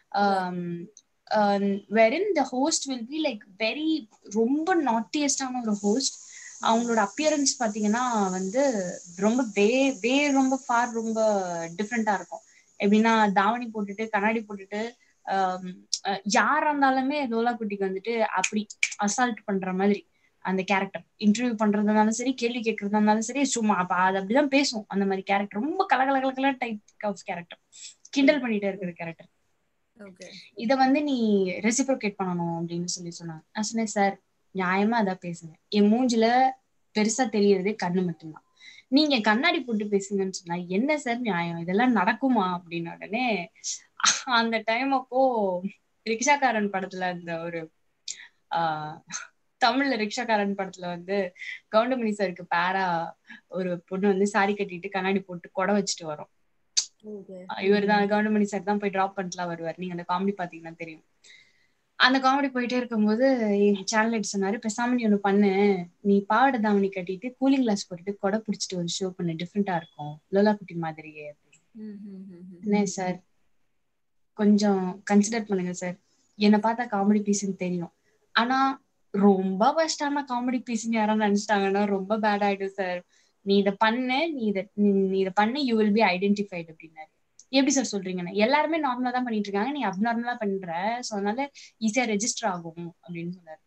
வெரின் the host will be like very ரொம்ப நாட்டியஸ்டான ஒரு ஹோஸ்ட் அவங்களோட அப்பியரன்ஸ் பாத்தீங்கன்னா வந்து ரொம்ப வே வே ரொம்ப ஃபார் ரொம்ப டிஃப்ரெண்டா இருக்கும் எப்படின்னா தாவணி போட்டுட்டு கண்ணாடி போட்டுட்டு ஆம், அஹ் யாரா இருந்தாலுமே லோலா குட்டிக்கு வந்துட்டு அப்படி அசால்ட் பண்ற மாதிரி அந்த கேரக்டர் இன்டர்வியூ பண்றதா இருந்தாலும் சரி கேள்வி கேட்கறதா இருந்தாலும் சரி சும்மா அப்ப அது அப்படிதான் பேசும் அந்த மாதிரி கேரக்டர் ரொம்ப கலகல கலகல டைப் ஆஃப் கேரக்டர் கிண்டல் பண்ணிட்டே இருக்கிற கேரக்டர் ஓகே இத வந்து நீ ரெசிப்ரோகேட் பண்ணணும் அப்படின்னு சொல்லி சொன்னாங்க நான் சொன்னேன் சார் நியாயமா அதான் பேசுங்க என் மூஞ்சில பெருசா தெரியறதே கண்ணு மட்டும்தான் நீங்க கண்ணாடி போட்டு பேசுங்கன்னு சொன்னா என்ன சார் நியாயம் இதெல்லாம் நடக்குமா அப்படின்னு உடனே அந்த டைம் அப்போ ரிக்ஷாக்காரன் படத்துல இந்த ஒரு ஆஹ் தமிழ்ல ரிக்ஷாக்காரன் படத்துல வந்து கவுண்டமணி சாருக்கு பேரா ஒரு பொண்ணு வந்து சாரி கட்டிட்டு கண்ணாடி போட்டு கொடை வச்சுட்டு வரும் ஓகே இவர் தான் கவுண்டமணி சார் தான் போய் டிராப் பண்ணிட்டுலாம் வருவார் நீங்க அந்த காமெடி பாத்தீங்கன்னா தெரியும் அந்த காமெடி போயிட்டே இருக்கும்போது சேனல் எடுத்து சொன்னாரு பேசாம நீ ஒண்ணு பண்ணு நீ பாவாடை தாவணி கட்டிட்டு கூலிங் கிளாஸ் போட்டுட்டு கொடை பிடிச்சிட்டு ஒரு ஷோ பண்ணு டிஃப்ரெண்டா இருக்கும் லோலா குட்டி மாதிரியே என்ன சார் கொஞ்சம் கன்சிடர் பண்ணுங்க சார் என்னை பார்த்தா காமெடி பீஸ்ன்னு தெரியும் ஆனா ரொம்ப கஷ்டமான காமெடி பீஸ்ன்னு யாராவது நினைச்சிட்டாங்கன்னா ரொம்ப பேட் ஆயிடும் சார் நீ இதை பண்ணு நீ இதை நீ இதை பண்ணு யூ வில் பி ஐடென்டிஃபைட் அப்படின்னாரு எப்படி சார் சொல்றீங்கன்னு எல்லாருமே நார்மலா தான் பண்ணிட்டு இருக்காங்க நீ அப்நார்மலா பண்ற சோ அதனால ஈஸியா ரெஜிஸ்டர் ஆகும் அப்படின்னு சொன்னாரு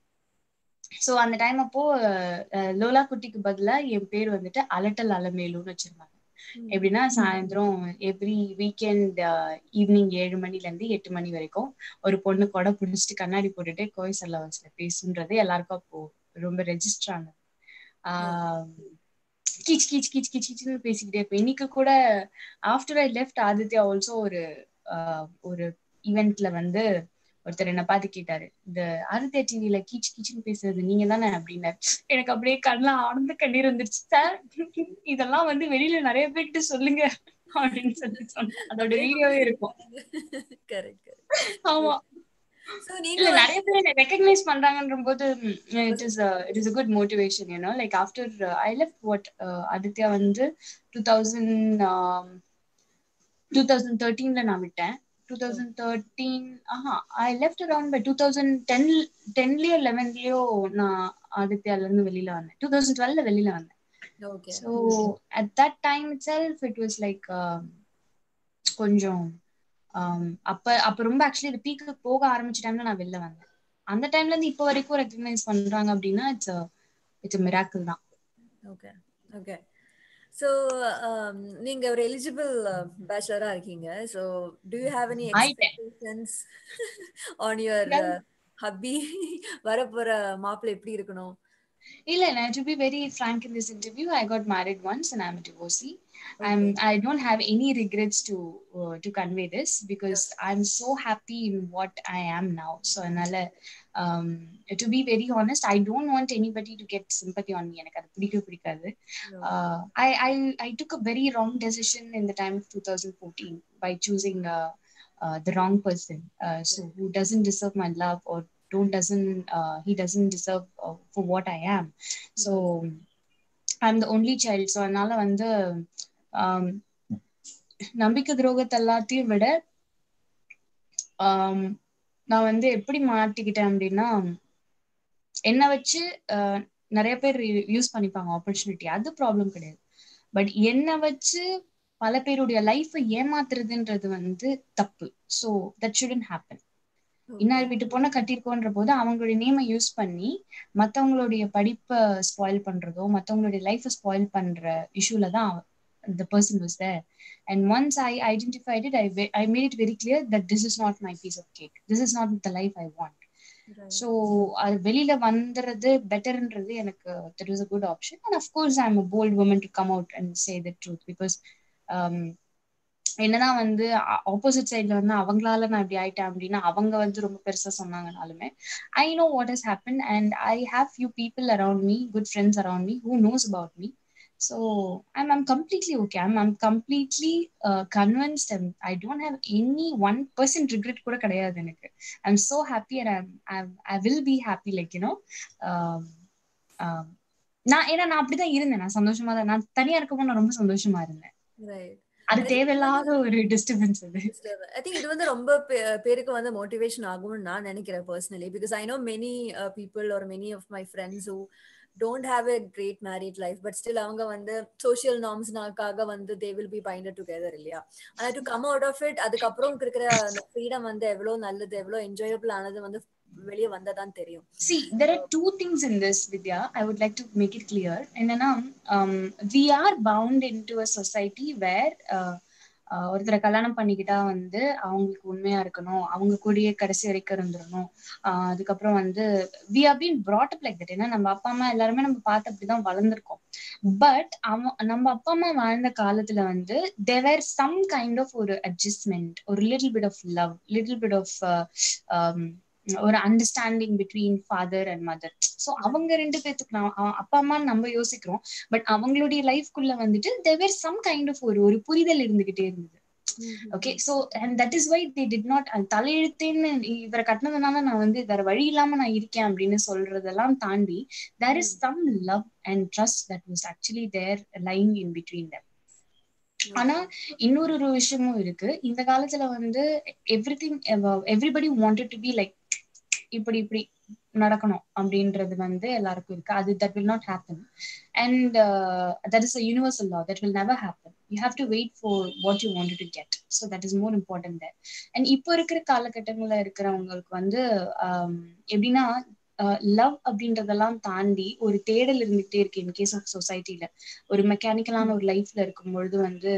சோ அந்த டைம் அப்போ அஹ், லோலா குட்டிக்கு பதிலா என் பேர் வந்துட்டு அலட்டல் அலமேலுன்னு வச்சிருந்தாங்க எப்படின்னா சாயந்தரம் எவ்ரி வீக்கெண்ட் ஈவினிங் ஏழு மணில இருந்து எட்டு மணி வரைக்கும் ஒரு பொண்ணு கொடை பிடிச்சிட்டு கண்ணாடி போட்டுட்டு கோய் சல்லவஸ்ல பேசுன்றது எல்லாருக்கும் அப்போ ரொம்ப ரெஜிஸ்டர் ஆனது ஆஹ் கீச் கீச் கீச் கீச் கீச்னு பேசிக்கிட்டே இருப்பேன் இன்னைக்கு கூட after I left Aditya also ஒரு ஆஹ் ஒரு ஈவெண்ட்ல வந்து ஒருத்தர் என்ன பார்த்து கேட்டாரு இந்த ஆதித்யா டிவில கீச் கீச்சுன்னு பேசுறது நீங்க தானே அப்படின்னாரு எனக்கு அப்படியே கண்ணுல ஆனந்த கண்ணீர் வந்துருச்சு சார் இதெல்லாம் வந்து வெளியில நிறைய பேர்கிட்ட சொல்லுங்க அப்படின்னு சொல்லி சொன்னேன் அதோட வீடியோவே இருக்கும் கரெக்ட் ஆமா சோ நீங்க இல்ல வந்து- நிறைய பேர் என்ன ரெக்கக்னைஸ் பண்றாங்கன்ற போது it is it is a good motivation you know like after I left what Aditya வந்து டூ தௌசண்ட் டூ தௌசண்ட் தேர்ட்டீன்ல நான் விட்டேன் two thousand thirteen aha I left around by two thousand ten டென்லயோ லெவன்லயோ நான் ஆதித்யால இருந்து வெளியில வந்தேன் டூ தௌசண்ட் டுவெல்ல வெளியில வந்தேன் okay so at that time itself it was like கொஞ்சம் um, அப்ப அப்ப ரொம்ப ஆக்சுவலி இது பீக்கு போக ஆரம்பிச்ச டைம்ல நான் வெளில வந்தேன் அந்த டைம்ல இருந்து இப்போ வரைக்கும் ரெக்கக்னைஸ் பண்றாங்க அப்படின்னா இட்ஸ் இட்ஸ் மிராக்கிள் தான் ஓகே ஓகே ஸோ நீங்க ஒரு எலிஜிபிள் பேச்சுலரா இருக்கீங்க so do you have any ஆயிட்டேன். எக்ஸ்பெக்டேஷன்ஸ் ஆன் யுவர் ஹப்பி வரப்போற மாப்பிள்ளை எப்படி இருக்கணும் இல்ல இல்ல to be very frank in this interview i got married once and i'm a divorcee i'm i don't have any regrets to uh, to convey this because i'm so happy in what i am now so another um to be very honest i don't want anybody to get sympathy on me எனக்கு அது பிடிக்கவே பிடிக்காது uh, I, I I took a very wrong decision in the time of 2014 by choosing uh, uh, the wrong person uh, so who doesn't deserve my love or don't doesn't uh, he doesn't deserve uh, for what I am so I'm the only child so அதனால வந்து um, நம்பிக்கை துரோகத்தை எல்லாத்தையும் விட um, நான் வந்து எப்படி மாட்டிக்கிட்டேன் அப்படின்னா என்னை வச்சு அஹ், நிறைய பேர் யூஸ் பண்ணிப்பாங்க ஆப்பர்ச்சுனிட்டி அது ப்ராப்ளம் கிடையாது பட் என்னை வச்சு பல பேருடைய லைஃபை ஏமாத்துறதுன்றது வந்து தப்பு ஸோ தட் ஷுடன் ஹேப்பன் இன்னார் வீட்டு பொண்ணை கட்டியிருக்கோன்ற போது அவங்களுடைய நேமை யூஸ் பண்ணி மத்தவங்களுடைய படிப்பை ஸ்பாயில் பண்றதோ மத்தவங்களுடைய லைஃபை ஸ்பாயில் பண்ற இஷ்யூல தான் the person was there and once i identified it i ve- i made it very clear that this is not my piece of cake this is not the life i want so அது வெளியில வந்துறது பெட்டர்ன்றது எனக்கு that is a good option and of course I am a bold woman to come out and say the truth because என்னதான் வந்து opposite சைட்ல வந்து அவங்களால நான் இப்படி ஆயிட்டேன் அப்படின்னா அவங்க வந்து ரொம்ப பெருசா சொன்னாங்கனாலுமே I know what has happen and I have few people around me good friends around me who knows about me so i'm i'm completely okay i'm i'm completely uh, convinced and i don't have any one percent regret கூட கிடையாது எனக்கு i'm so happy and i'm, I'm i will be happy like you know um, um, நான் ஏன்னா நான் அப்படிதான் இருந்தேன் நான் சந்தோஷமா தான் நான் தனியா இருக்கும்போது நான் ரொம்ப சந்தோஷமா இருந்தேன் ரைட் அது தேவையில்லாத ஒரு டிஸ்டர்பன்ஸ் அது ஐ திங்க் இது வந்து ரொம்ப பே- பேருக்கு வந்து மோட்டிவேஷன் ஆகும்னு நான் நினைக்கிறேன் personally because I know many people are many of my friends who don't have a great married life but still அவங்க வந்து சோஷியல் நார்ம்ஸ்னாக்காக வந்து they will be binded together இல்லையா ஆனா to come out of it அதுக்கப்புறம் இருக்கிற அந்த freedom வந்து எவ்வளவு நல்லது எவ்வளவு என்ஜாயபிள் ஆனது வந்து வெளியே வந்ததான் தெரியும் See, there are two things in this, Vidya. I would like to make it clear. And then, um, we are bound into a society where uh, uh, ஒருத்தரை கல்யாணம் பண்ணிக்கிட்டா வந்து அவங்களுக்கு உண்மையா இருக்கணும் அவங்க கூடயே கடைசி வரைக்கும் இருந்துடணும் ஆஹ் அதுக்கப்புறம் வந்து we are been brought up like that ஏன்னா நம்ம அப்பா அம்மா எல்லாருமே நம்ம பார்த்து அப்படிதான் வளர்ந்துருக்கோம் பட் அவன் நம்ம அப்பா அம்மா வாழ்ந்த காலத்துல வந்து தேர் சம் கைண்ட் ஆஃப் ஒரு அட்ஜஸ்ட்மெண்ட் ஒரு little bit of love little bit of ஒரு understanding between father and mother so அவங்க ரெண்டு பேத்துக்கு நான் அ- அப்பா அம்மான்னு நம்ம யோசிக்கிறோம் பட் அவங்களுடைய லைஃப்குள்ள வந்துட்டு தேர் சம் கைண்ட் ஆஃப் ஒரு ஒரு புரிதல் இருந்துகிட்டே இருந்தது okay so and that is why they did not தலையெழுத்தேன்னு இவரை கட்டினதுனால நான் வந்து வேற வழி இல்லாம நான் இருக்கேன் அப்படின்னு சொல்றதெல்லாம் தாண்டி there is some love and trust that was actually there lying in between them ஆனா இன்னொரு ஒரு விஷயமும் இருக்கு இந்த காலத்துல வந்து everything everybody wanted to be like இப்படி இப்படி நடக்கணும் அப்படின்றது வந்து எல்லாருக்கும் இருக்கு அது that will not happen and that is a universal law that will never happen you have to wait for what you want to get so that is more important there and இப்போ இருக்கிற காலகட்டங்கள்ல இருக்கிறவங்களுக்கு வந்து ஆம், எப்படின்னா love அப்படின்றதெல்லாம் தாண்டி ஒரு தேடல் இருந்துகிட்டே இருக்கு இன் கேஸ் ஆஃப் சொசைட்டில ஒரு மெக்கானிக்கலான ஒரு லைஃப்ல இருக்கும் பொழுது வந்து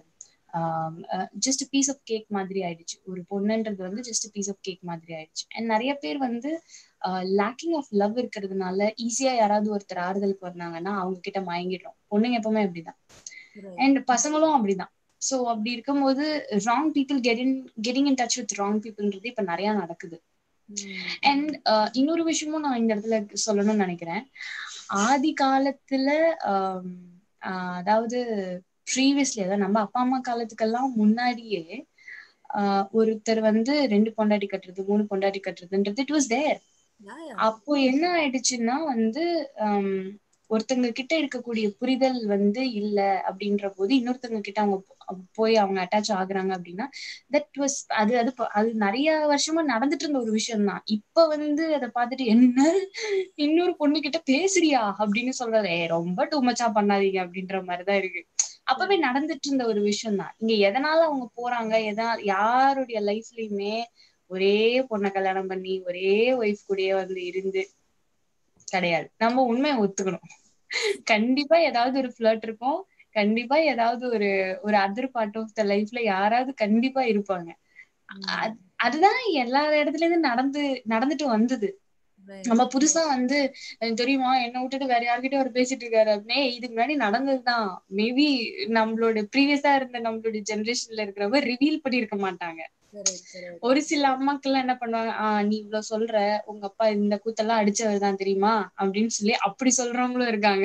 ஜஸ்ட் பீஸ் ஆஃப் கேக் மாதிரி ஆயிடுச்சு ஒரு பொண்ணுன்றது வந்து ஜஸ்ட் பீஸ் ஆஃப் கேக் மாதிரி ஆயிடுச்சு அண்ட் நிறைய பேர் வந்து லேக்கிங் ஆஃப் லவ் இருக்கிறதுனால ஈஸியா யாராவது ஒருத்தர் ஆறுதலுக்கு வந்தாங்கன்னா அவங்க கிட்ட மயங்கிடுறோம் பொண்ணுங்க எப்பவுமே அப்படிதான் அண்ட் பசங்களும் அப்படிதான் சோ அப்படி இருக்கும்போது wrong people getting getting in touch with wrong பீப்புள்ன்றது இப்ப நிறைய நடக்குது அண்ட் இன்னொரு விஷயமும் நான் இந்த இடத்துல சொல்லணும்னு நினைக்கிறேன் ஆதி காலத்துல ஆம், ஆஹ் அதாவது ப்ரீவியஸ்லி அதாவது நம்ம அப்பா அம்மா காலத்துக்கெல்லாம் முன்னாடியே ஆஹ் ஒருத்தர் வந்து ரெண்டு பொண்டாட்டி கட்டுறது மூணு பொண்டாட்டி கட்டுறதுன்றது இட் வாஸ் தேர் அப்போ என்ன ஆயிடுச்சுன்னா வந்து ஆம், ஒருத்தங்க கிட்ட இருக்கக்கூடிய புரிதல் வந்து இல்ல அப்படின்ற போது இன்னொருத்தங்க கிட்ட அவங்க போ- போய் அவங்க அட்டாச் ஆகுறாங்க அப்படின்னா தட் வாஸ் அது அது ப- அது நிறைய வருஷமா நடந்துட்டு இருந்த ஒரு விஷயம் தான் இப்ப வந்து அதை பார்த்துட்டு என்ன இன்னொரு பொண்ணு கிட்ட பேசுறியா அப்படின்னு சொல்றது "ஏய், ரொம்ப டூ மச்சா பண்ணாதீங்க அப்படின்ற மாதிரிதான் இருக்கு அப்பவே நடந்துட்டு இருந்த ஒரு விஷயம் தான் இங்க எதனால அவங்க போறாங்க எதனால யாருடைய லைஃப்லயுமே ஒரே பொண்ணை கல்யாணம் பண்ணி ஒரே ஒய்ஃப் கூடயே வந்து இருந்து கிடையாது நம்ம உண்மையை ஒத்துக்கணும் கண்டிப்பா ஏதாவது ஒரு ஃபிளர்ட் இருக்கும் கண்டிப்பா ஏதாவது ஒரு ஒரு அதர் பார்ட் ஆஃப் த லைஃப்ல யாராவது கண்டிப்பா இருப்பாங்க அது- அதுதான் எல்லா இடத்துல இருந்து நடந்து நடந்துட்டு வந்தது நம்ம புதுசா வந்து எனக்கு தெரியுமா என்ன விட்டுட்டு வேற யார்கிட்ட அவர் பேசிட்டு இருக்காரு அப்படின்னே இதுக்கு முன்னாடி நடந்ததுதான் மேபி நம்மளோட ப்ரீவியஸா இருந்த நம்மளுடைய ஜெனரேஷன்ல இருக்கிறவங்க ரிவீல் பண்ணிருக்க மாட்டாங்க ஒரு சில அம்மாக்கெல்லாம் என்ன பண்ணுவாங்க ஆஹ் நீ இவ்வளவு சொல்ற உங்க அப்பா இந்த கூத்தெல்லாம் அடிச்சவர் தான் தெரியுமா அப்படின்னு சொல்லி அப்படி சொல்றவங்களும் இருக்காங்க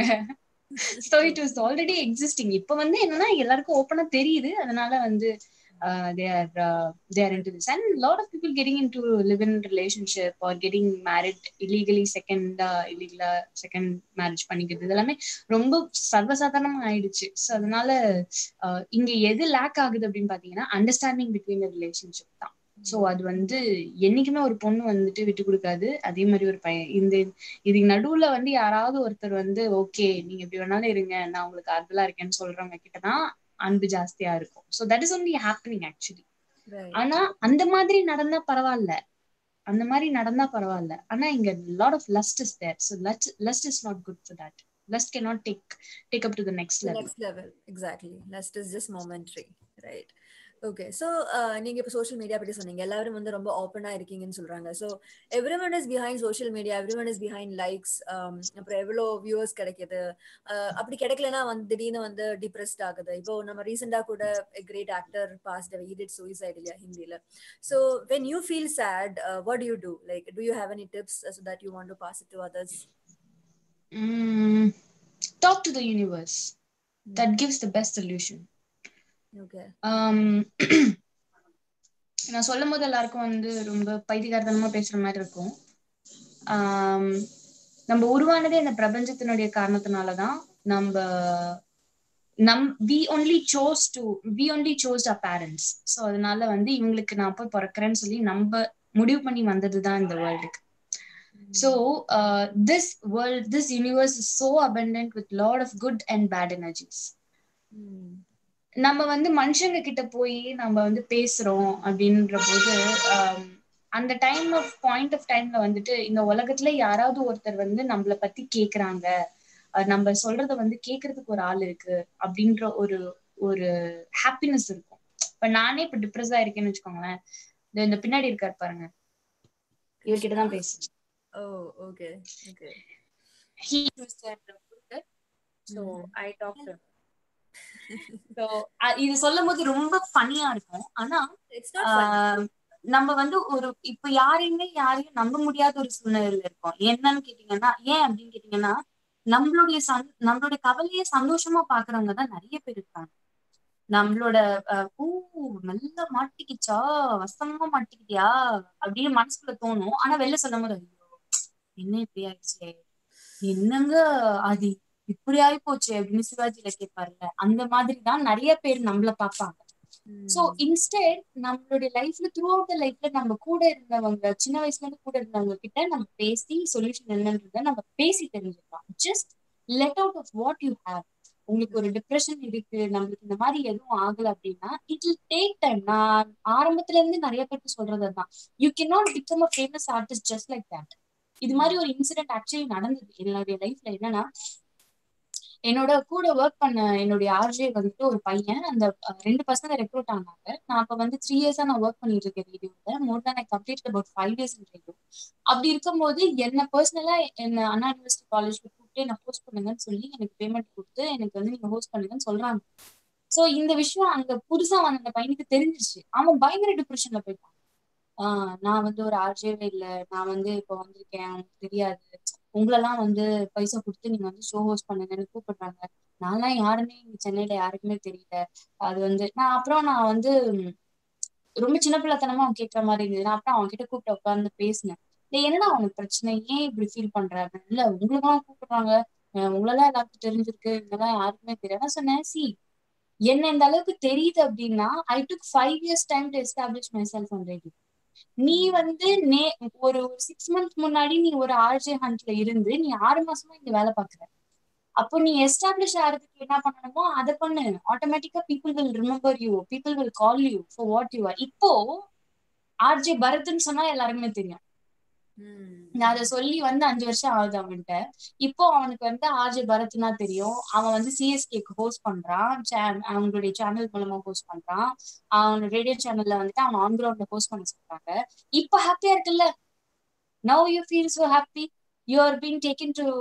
so it was already existing இப்ப வந்து என்னன்னா எல்லாருக்கும் ஓப்பனா தெரியுது அதனால வந்து they are they are into this and lot of people getting in to live in relationship or getting married illegally செகண்டா இல்லீகலா செகண்ட் மேரேஜ் பண்ணிக்கிறது இது எல்லாமே ரொம்ப சர்வசாதாரணமா ஆயிடுச்சு ஸோ அதனால ஆஹ் இங்க எது லேக் ஆகுது அப்படின்னு பாத்தீங்கன்னா அண்டர்ஸ்டாண்டிங் பிட்வீன் ரிலேஷன்ஷிப் தான் சோ அது வந்து என்னைக்குமே ஒரு பொண்ணு வந்துட்டு விட்டு கொடுக்காது அதே மாதிரி ஒரு பையன் இந்த இதுக்கு நடுவுல வந்து யாராவது ஒருத்தர் வந்து ஓகே நீங்க எப்படி வேணாலும் இருங்க நான் உங்களுக்கு ஆறுதலா இருக்கேன்னு சொல்றவங்க கிட்டதான் அன்பு ஜாஸ்தியா இருக்கும் so that is only happening actually ஆனா அந்த மாதிரி நடந்தா பரவாயில்ல அந்த மாதிரி நடந்தா பரவாயில்ல ஆனா இங்க lot of lust is there so lust is not good for that lust can not take take up to the next level next level exactly lust is just momentary right okay so நீங்க இப்போ social media பத்தி சொன்னீங்க எல்லாரும் வந்து ரொம்ப ஓப்பனா இருக்கீங்கன்னு சொல்றாங்க so everyone is behind social media everyone is behind likes அப்புறம் எவ்வளோ வியூவர்ஸ் கிடைக்குது அஹ் அப்படி கிடைக்கலனா வந்து திடீர்னு வந்து டிப்ரெஸ்ட் ஆகுது இப்போ நம்ம ரீசெண்டா கூட கிரேட் ஆக்டர் பாஸ்ட் ஈடிட் சூசைட் இல்லையா ஹிந்தில so when you feel sad what you do like do you have any tips so that you want to pass it to others talk to the universe that gives the best solution okay நான் சொல்லும் போது எல்லாருக்கும் வந்து ரொம்ப பைத்தியகாரத்தனமா பேசுற மாதிரி இருக்கும் ஆம், நம்ம உருவானதே இந்த பிரபஞ்சத்தினுடைய காரணத்தினாலதான் நம்ம நம் we only chose to we only chose a parents so அதனால வந்து இவங்களுக்கு நான் போய் பிறக்கிறேன்னு சொல்லி நம்ம முடிவு பண்ணி வந்ததுதான் இந்த வேர்ல்டுக்கு so this world this universe is so abundant with lot of good and bad energies நம்ம வந்து மனுஷங்க கிட்ட போய் நம்ம வந்து பேசுறோம் அப்படின்ற போது ஆம், அந்த டைம் ஆஃப் பாயிண்ட் ஆஃப் டைம்ல வந்துட்டு இந்த உலகத்துல யாராவது ஒருத்தர் வந்து நம்மள பத்தி கேக்குறாங்க அஹ் நம்ம சொல்றத வந்து கேக்குறதுக்கு ஒரு ஆள் இருக்கு அப்படின்ற ஒரு ஒரு ஹாப்பினஸ் இருக்கும் இப்ப நானே இப்ப டிப்ரெஸ்ஸா இருக்கேன்னு வச்சுக்கோங்களேன் இந்த- இந்த பின்னாடி இருக்காரு பாருங்க இவர்கிட்ட தான் பேசுறேன் oh okay okay he was there so i talked to him so அ- இது சொல்லும் போது ரொம்ப ஃபனியா இருக்கும் ஆனா இட்ஸ் நாட் ஃபன் ஆஹ் நம்ம வந்து ஒரு இப்ப யாரையுமே யாரையும் நம்ப முடியாத ஒரு சூழ்நிலையில இருக்கோம் என்னன்னு கேட்டீங்கன்னா ஏன் அப்படின்னு கேட்டீங்கன்னா நம்மளுடைய சந் நம்மளுடைய கவலையை சந்தோஷமா பாக்குறவங்க தான் நிறைய பேர் இருக்காங்க நம்மளோட அஹ், ஊ நல்லா மாட்டிக்கிச்சா வசமா மாட்டிக்கிட்டியா அப்படின்னு மனசுக்குள்ள தோணும் ஆனா வெளில சொல்லும் போது ஐயோ என்ன இப்படி ஆயிடுச்சே என்னங்க அது இப்படி ஆயி போச்சு அப்படின்னு சிவாஜில கேட்பாருல்ல அந்த மாதிரி தான் நிறைய பேர் நம்மள பார்ப்பாங்க சோ இன்ஸ்டெட் நம்மளுடைய லைஃப்ல த்ரூ அவுட் லைஃப்ல நம்ம கூட இருந்தவங்க சின்ன வயசுல இருந்து கூட இருந்தவங்க கிட்ட நம்ம பேசி சொல்யூஷன் என்னன்றத நம்ம பேசி தெரிஞ்சுக்கலாம் just let out of what you have உங்களுக்கு ஒரு டிப்ரெஷன் இருக்கு நம்மளுக்கு இந்த மாதிரி எதுவும் ஆகல அப்படின்னா இட் வில் டேக் டைம் நான் ஆரம்பத்துல இருந்து நிறைய பேருக்கு சொல்றது தான் you can not become a famous artist just like that இது மாதிரி ஒரு இன்சிடென்ட் ஆக்சுவலி நடந்தது என்னுடைய லைஃப்ல என்னன்னா என்னோட கூட ஒர்க் பண்ண என்னுடைய ஆர்ஜே வந்துட்டு ஒரு பையன் அந்த அஹ், ரெண்டு பசங்க ரெக்ரூட் ஆனாங்க நான் அப்ப வந்து த்ரீ இயர்ஸா நான் ஒர்க் பண்ணிட்டு இருக்கேன் ரேடியோல more than I complete about five years in radio அப்படி இருக்கும்போது என்ன பர்சனலா என்ன அண்ணா யூனிவர்சிட்டி காலேஜ்ல கூப்பிட்டு என்ன ஹோஸ்ட் பண்ணுங்கன்னு சொல்லி எனக்கு பேமெண்ட் கொடுத்து எனக்கு வந்து நீங்க ஹோஸ்ட் பண்ணுங்கன்னு சொல்றாங்க சோ இந்த விஷயம் அங்க புதுசா வந்த அந்த பையனுக்கு தெரிஞ்சிருச்சு அவன் பயங்கர டிப்ரெஷன்ல போயிட்டான் ஆஹ் நான் வந்து ஒரு ஆர்ஜேவே இல்ல நான் வந்து இப்ப வந்திருக்கேன் அவனுக்கு தெரியாது உங்களெல்லாம் வந்து பைசா கொடுத்து நீங்க வந்து ஷோ ஹோஸ்ட் பண்ணுங்கன்னு கூப்பிடுறாங்க நான்லாம் யாருமே இங்க சென்னையில யாருக்குமே தெரியல அது வந்து நான் அப்புறம் நான் வந்து ம், ரொம்ப சின்ன பிள்ளைத்தனமா அவன் கேட்கற மாதிரி இருந்தது நான் அப்புறம் அவன் கிட்ட கூப்பிட்டு உட்கார்ந்து பேசினேன் டேய் என்னடா அவனுக்கு பிரச்சனை ஏன் இப்படி ஃபீல் பண்ற அப்படின்னு இல்ல உங்களெல்லாம் கூப்பிடுறாங்க அஹ் உங்களெல்லாம் எல்லாருக்கும் தெரிஞ்சிருக்கு இதெல்லாம் யாருக்குமே தெரியாது நான் சொன்னேன் சி என்ன இந்த அளவுக்கு தெரியுது அப்படின்னா I took five years time to establish myself on radio நீ வந்து நே ஒரு சிக்ஸ் மந்த்ஸ் முன்னாடி நீ ஒரு ஆர்ஜே ஹண்ட்ல இருந்து நீ ஆறு மாசமா இங்க வேலை பாக்குற அப்போ நீ எஸ்டாப்ளிஷ் ஆகிறதுக்கு என்ன பண்ணணுமோ அதை பண்ணு ஆட்டோமேட்டிக்கா people will remember you people will call you for what you are இப்போ ஆர்ஜே பரத்ன்னு சொன்னா எல்லாருக்குமே தெரியும் நான் அதை சொல்லி வந்து அஞ்சு வருஷம் ஆகுது அவன்கிட்ட இப்போ அவனுக்கு வந்து ஆர்ஜே பரத்னா தெரியும் அவன் வந்து சிஎஸ்கேக்கு ஹோஸ்ட் பண்றான் cha- அவங்களுடைய சேனல் மூலமா ஹோஸ்ட் பண்றான் அவன் ரேடியோ சேனல்ல வந்துட்டு அவன் ஆன் கிரவுண்ட்ல ஹோஸ்ட் பண்ண சொல்றாங்க இப்போ ஹாப்பியா இருக்குல்ல now you feel so happy you are being taken to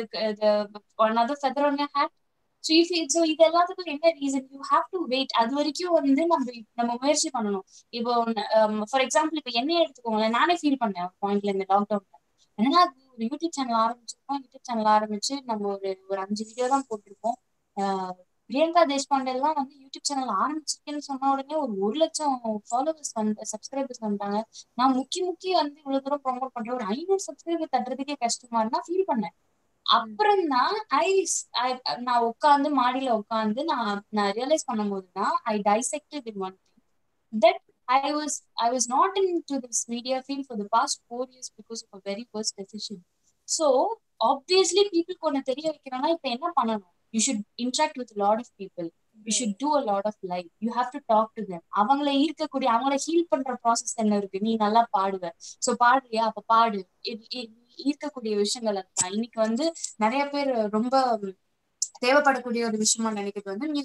another feather on your hat so if so இது எல்லாத்துக்கும் என்ன reason you have to wait அது வரைக்கும் வந்து நம்ம நம்ம முயற்சி பண்ணணும் இப்போ ஃபார் எக்ஸாம்பிள் இப்போ என்னையே எடுத்துக்கோங்களேன் நானே ஃபீல் பண்ணேன் ஒரு பாயிண்ட்ல இந்த லாக்டவுன்ல என்னன்னா அது ஒரு யூடியூப் சேனல் ஆரம்பிச்சிருக்கோம் யூடியூப் சேனல் ஆரம்பிச்சு நம்ம ஒரு ஒரு அஞ்சு வீடியோ தான் போட்டிருக்கோம் ஆஹ் பிரியங்கா தேஷ்பாண்டே எல்லாம் வந்து யூடியூப் சேனல் ஆரம்பிச்சிருக்கேன்னு சொன்ன உடனே ஒரு ஒரு லட்சம் ஃபாலோவர்ஸ் வந்து சப்ஸ்கிரைபர்ஸ் வந்துட்டாங்க நான் முக்கி முக்கி வந்து இவ்வளவு தூரம் ப்ரோமோட் பண்றேன் ஒரு ஐநூறு சப்ஸ்கிரைபர் தட்டுறதுக்கே கஷ்டமா இருந்தா ஃபீல் பண்ணேன் அப்புறம் தான் ஐ நான் உட்காந்து மாடியில உட்காந்து நான் நான் ரியலைஸ் பண்ணும்போது தான் I dissected in one thing that I was I was not into this media field for the past four years because of a very worst decision. So obviously people கொண்டு தெரிய வைக்கணும்னா இப்ப என்ன பண்ணணும் you should interact with lot of people you should do a lot of life you have to talk to them அவங்கள ஈர்க்கக்கூடிய அவங்கள heel பண்ற ப்ராசஸ் என்ன இருக்கு நீ நல்லா பாடுவ சோ பாடுறியா அப்ப பாடு இது- இது ஈர்க்கக்கூடிய விஷயங்கள் அதுதான் இன்னைக்கு வந்து நிறைய பேர் ரொம்ப தேவைப்படக்கூடிய ஒரு விஷயமா நினைக்கிறது வந்து மியூசிக்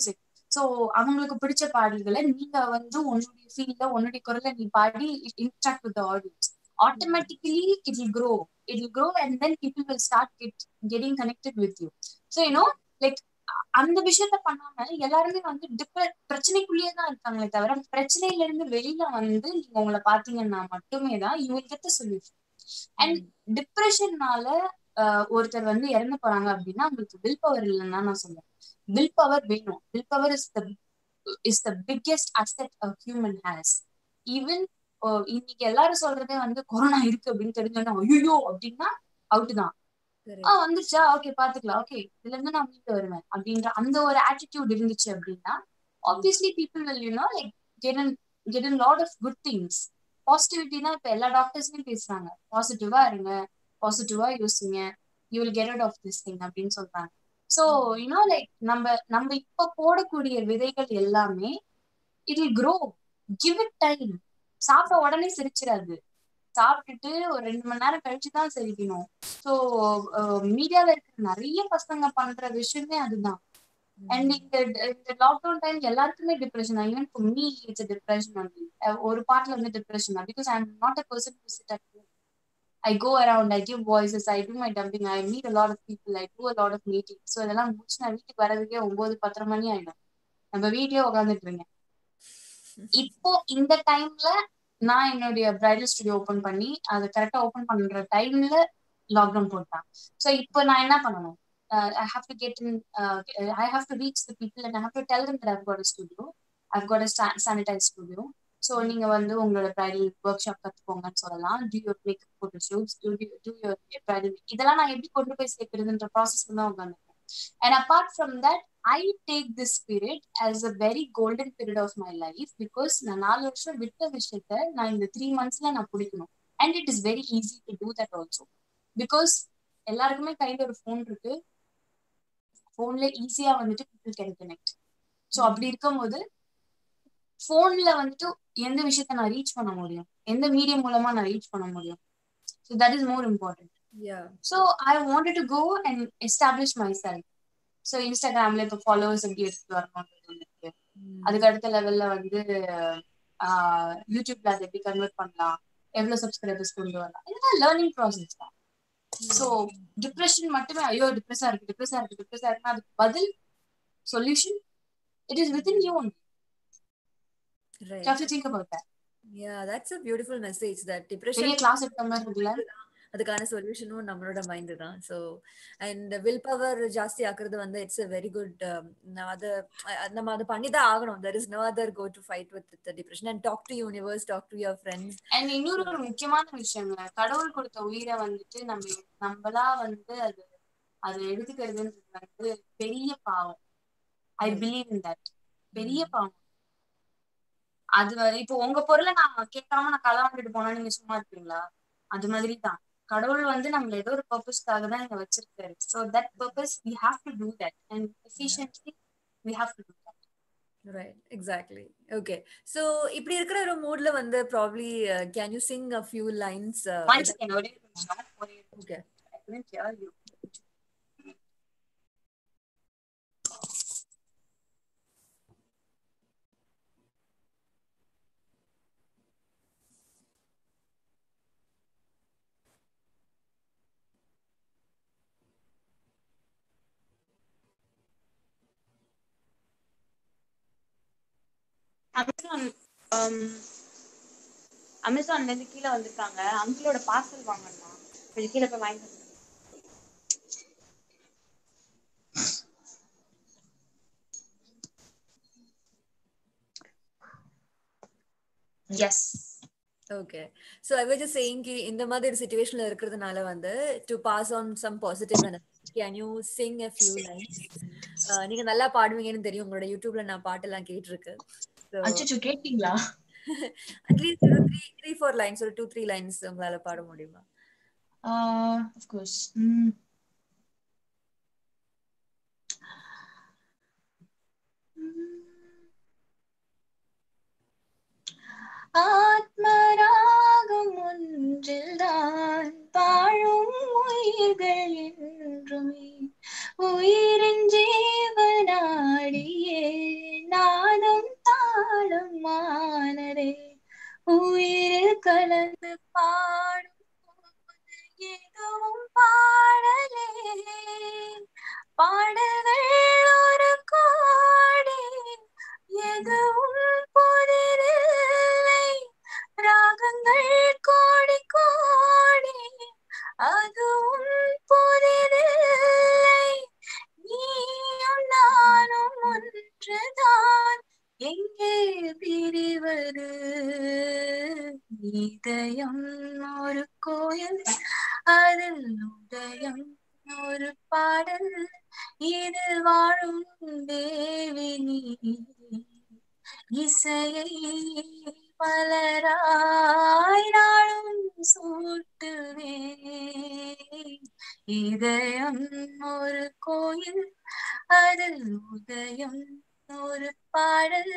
சோ அவங்களுக்கு பிடிச்ச பாடல்களை நீங்க வந்து உன்னுடைய ஃபீல்ட்ல உன்னுடைய குரல்ல நீ பாடி interact with audience automatically it will grow it will grow and then people will start get getting connected with you so you know like அந்த விஷயத்த பண்ணாம எல்லாருமே வந்து டிப்ர பிரச்சனைக்குள்ளேயே தான் இருக்காங்களே தவிர பிரச்சனையில இருந்து வெளியில வந்து நீங்க உங்களை பாத்தீங்கன்னா மட்டுமே தான் you will get solution and டிப்ரெஷன்னால ஒருத்தர் வந்து இறந்து போறாங்க அப்படின்னா அவங்களுக்கு வில் பவர் இல்லைன்னா நான் சொல்லுவேன் வில் பவர் வேணும் will power is the is the biggest asset a human has even இன்னைக்கு எல்லாரும் சொல்றதே வந்து கொரோனா இருக்கு அப்படின்னு தெரிஞ்சோன்னா ஐயோ அப்படின்னா அவுட் தான் ஆஹ் வந்துருச்சா ஓகே பாத்துக்கலாம் ஓகே இதுல இருந்து நான் மீட்டு வருவேன் அப்படின்ற அந்த ஒரு ஆட்டிடியூட் இருந்துச்சு அப்படின்னா obviously people will you know like get on get on lot of good things positivity தான் இப்ப எல்லா டாக்டர்ஸுமே பேசுறாங்க பாசிட்டிவா இருங்க பாசிட்டிவா யோசிங்க you will get out of this thing அப்படின்னு சொல்றாங்க சோ யூனோ லைக் நம்ம நம்ம இப்ப போடக்கூடிய விதைகள் எல்லாமே it will grow give it time சாப்பிட்ட உடனே சிரிச்சிடாது சாப்பிட்டுட்டு ஒரு ரெண்டு மணி நேரம் கழிச்சு தான் சிரிக்கணும் ஸோ மீடியால இருக்கிற நிறைய பசங்க பண்ற விஷயமே அதுதான் அண்ட் இந்த இந்த லாக்டவுன் டைம் எல்லாருக்குமே depression even for me it's depression only ஒரு பாட்டுல வந்து டிப்ரெஷன் தான் because I am not a person to sit at I go around I give voices I do my dumping I meet a lot of people I do a lot of meeting so இதெல்லாம் முடிச்சு நான் வீட்டுக்கு வரதுக்கே ஒன்பது பத்தரை மணி ஆயிடும் நம்ம வீட்லயே உட்காந்துட்டு இருக்கேன் இப்போ இந்த டைம்ல நான் என்னுடைய பிரைடல் ஸ்டுடியோ ஓபன் பண்ணி அதை கரெக்டா ஓபன் பண்ற டைம்ல லாக்டவுன் போட்டான் ஸோ இப்போ நான் என்ன பண்ணணும் I have to get in I have to reach the people and I have to tell them that I've got studio I've got sanitise studio so நீங்க வந்து உங்களோட பிரைடல் ஒர்க் ஷாப் கத்துக்கோங்கன்னு சொல்லலாம் do your makeup photo shoots do do your bridal இதெல்லாம் நான் எப்படி கொண்டு போய் சேர்க்கறதுன்ற ப்ராசஸ்ல தான் உட்காந்துருக்கேன் and apart from that I take this period as a very golden period of my life because நான் நாலு வருஷம் விட்ட விஷயத்த நான் இந்த த்ரீ மந்த்ஸ்ல நான் பிடிக்கணும் and it is very easy to do that also because எல்லாருக்குமே கையில ஒரு ஃபோன் இருக்கு ஃபோன்ல ஈஸியா வந்துட்டு பீப்புள் கேன் கனெக்ட் ஸோ அப்படி இருக்கும்போது ஃபோன்ல வந்துட்டு எந்த விஷயத்த நான் ரீச் பண்ண முடியும் எந்த மீடியம் மூலமா நான் ரீச் பண்ண முடியும் so that is more important so I wanted to go and establish myself so இன்ஸ்டாகிராம்ல இப்போ ஃபாலோவர்ஸ் எப்படி எடுத்துட்டு வரணும்ன்றது இருக்கு அதுக்கு அடுத்த லெவல்ல வந்து யூடியூப்ல அதை எப்படி கன்வெர்ட் பண்ணலாம் எவ்வளவு சப்ஸ்கிரைபர்ஸ் கொண்டு வரலாம் இதெல்லாம் லேர்னிங் ப்ராசஸ் தான் ஸோ டிப்ரெஷன் மட்டுமே ஐயோ டிப்ரெஸா இருக்கு டிப்ரெஸா இருக்கு டிப்ரெஸா இருக்குன்னா அதுக்கு பதில் solution it is within you one Right. have to think about that. Yeah, that's a beautiful message that depression பெரிய கிளாஸ் எடுத்த மாதிரி இருக்குல்ல அதுக்கான சொல்யூஷனும் நம்மளோட மைண்ட் தான் ஸோ அண்ட் வில் பவர் ஜாஸ்தி ஆக்குறது வந்து இட்ஸ் அ வெரி குட் அது அஹ் நம்ம அதை பண்ணி தான் ஆகணும் there is no other go to fight with depression and talk to universe talk to your friends and இன்னொரு ஒரு முக்கியமான விஷயங்க கடவுள் கொடுத்த உயிரை வந்துட்டு நம்ம நம்மளா வந்து அது அதை எடுத்துக்கிறதுன்றது வந்து பெரிய பாவம் ஐ பிலீவ் இன் தட் பெரிய பாவம் அது வ- இப்போ உங்க பொருளை நான் கேட்காம நான் களை வாங்கிட்டு போனா நீங்க சும்மா இருப்பீங்களா அது மாதிரி தான் கடவுள் வந்து நம்மள ஏதோ ஒரு பர்பஸ்க்காக தான் இங்க வச்சிருக்காரு so that purpose we have to do that and efficiently we have to do that right exactly okay so இப்படி இருக்கிற ஒரு மூட்ல வந்து probably can you sing a few lines one second ஒரே ஒரு நிமிஷம் ஒரே okay I couldn't hear you. Amazon அமேசான்ல இருந்து கீழே வந்திருக்காங்க அங்கிளோட பார்சல் வாங்கணுமா கொஞ்சம் கீழே போய் வாங்கிட்டு வந்துருங்க. Yes okay so I was just saying கி இந்த மாதிரி ஒரு சுச்சுவேஷன்ல இருக்கிறதுனால வந்து to pass on some positive can you sing a few lines நீங்க நல்லா பாடுவீங்கன்னு தெரியும் உங்களோட யூடியூப்ல நான் பாட்டெல்லாம் கேட்டிருக்கு அச்சோ கேட்டீங்களா அட்லீஸ்ட் ஒரு த்ரீ த்ரீ ஃபோர் லைன்ஸ் ஒரு டூ த்ரீ லைன்ஸ் உங்களால பாட முடியுமா ஆஃப் கோர்ஸ் ஆத்மராகம் ஒன்றில்தான் பாழும் உயிர்கள் என்றுமே உயிரின் ஜீவனாடியே கலந்து பாடும் போது எதுவும் பாடலே பாடல்கள் ஒரு கோடி எதுவும் புதிரில்லை ராகங்கள் கோடி கோடி அதுவும் புதிரில்லை நீயும் நானும் ஒன்றுதான் எங்கே பிரிவது இதயம் ஒரு கோயில் அதில் உதயம் ஒரு பாடல் இதில் வாழும் தேவி நீ இசையை மலராய் நாளும் சூட்டுவே இதயம் ஒரு கோயில் அதில் உதயம் ஒரு பாடல்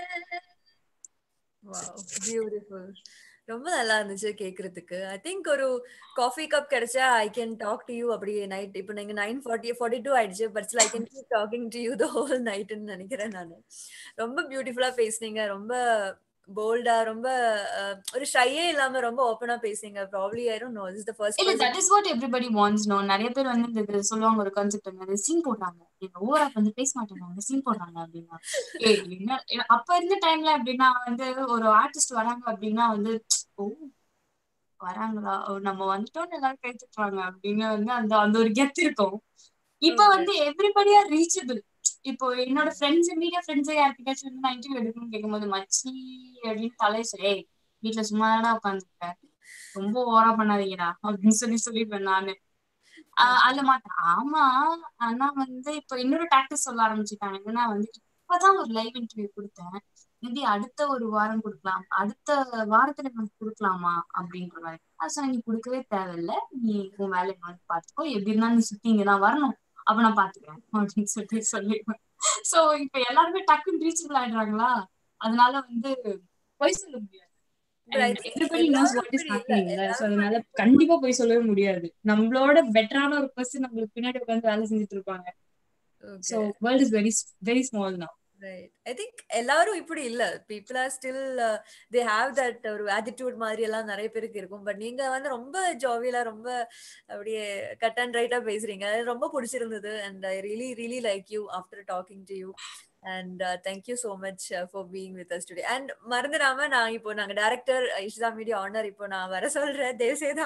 பியூட்டிஃபுல் ரொம்ப நல்லா இருந்துச்சு கேக்குறதுக்கு ஐ திங்க் ஒரு காஃபி கப் கிடைச்சா I can talk to you அப்படி நைட் இப்போ நீங்க நைன் ஃபார்ட்டி ஃபார்ட்டி டூ ஆயிடுச்சு but I can keep talking to you the whole நைட்னு நினைக்கிறேன் நான் ரொம்ப பியூட்டிஃபுல்லா பேசுனீங்க ரொம்ப போல்டா ரொம்ப அஹ், ஒரு ஷையே இல்லாம ரொம்ப ஓப்பனா பேசுனீங்க probably I don't know this the first இல்ல that is what everybody wants no நிறைய பேர் வந்து இந்த இது சொல்லுவாங்க ஒரு கான்செப்ட் வந்து சீன் போடுறாங்க இந்த ஓவரா வந்து பேச மாட்டேங்கிறாங்க சீன் போடுறாங்க அப்படின்னா ஏய் என்ன என்ன- அப்ப இருந்த டைம்ல அப்படின்னா வந்து ஒரு ஆர்டிஸ்ட் வராங்க அப்படின்னா வந்து ஓ வராங்களா ஓ, நம்ம வந்துட்டோம்னு எல்லாரும் கை தட்டுறாங்க அப்படின்னு வந்து அந்த அந்த ஒரு கெத்து இருக்கும் இப்ப வந்து எவ்ரிபடியா ரீச்சபிள் இப்போ என்னோட ஃப்ரெண்ட்ஸ் மீடியா ஃப்ரெண்ட்ஸ் யார்கிட்டயாச்சும் வந்து நான் இன்டர்வியூ எடுக்கணும்னு கேட்கும்போது மச்சி அப்படின்னு தலையை சொல்லி "ஏய், வீட்டுல சும்மா தானே உட்காந்துருக்கேன் ரொம்ப ஓவரா பண்ணாதீங்கடா அப்படின்னு சொல்லி சொல்லிடுவேன் நானு ஆஹ் அதுல மாட்டேன் ஆமா ஆனா வந்து இப்ப இன்னொரு டாக்டிஸ் சொல்ல ஆரம்பிச்சுட்டாங்க என்னன்னா வந்து இப்பதான் ஒரு லைவ் இன்டர்வியூ கொடுத்தேன் மேபி அடுத்த ஒரு வாரம் கொடுக்கலாம் அடுத்த வாரத்துல எனக்கு கொடுக்கலாமா அப்படின்ற மாதிரி அது சொன்னேன், நீ கொடுக்கவே தேவையில்ல நீ உன் வேலையை வந்து பாத்துக்கோ எப்படி இருந்தாலும் நீ சுத்தி இங்கதான் வரணும் அப்ப நான் பாத்துக்கிறேன் அப்படின்னு சொல்லி சொல்லிடுவேன் சோ இப்ப எல்லாருமே டக்குன்னு ரீச்சபிள் ஆயிடுறாங்களா அதனால வந்து பொய் சொல்ல முடியாது எவ்ரிபடி நோஸ் வாட் இஸ் ஹேப்பனிங்ல சோ அதனால கண்டிப்பா போய் சொல்லவே முடியாது நம்மளோட பெட்டரான ஒரு பர்சன் நம்மளுக்கு பின்னாடி உட்கார்ந்து வேலை செஞ்சுட்டு இருப்பாங்க so world is very very small now right I think எல்லாரும் இப்படி இல்ல people are still they have that ஒரு ஆட்டிடியூட் மாதிரி எல்லாம் நிறைய பேருக்கு இருக்கும் பட் நீங்க வந்து ரொம்ப ஜாவியலா ரொம்ப அப்படியே கட் அண்ட் ரைட்டா பேசுறீங்க அது ரொம்ப பிடிச்சிருந்தது and I really really like you after talking to you and thank you so much for being with us today and மறந்துடாம நான் இப்போ நாங்க டேரக்டர் இஷ்தா மீடியா ஆனர் இப்போ நான் வர சொல்றேன் தேவசேதா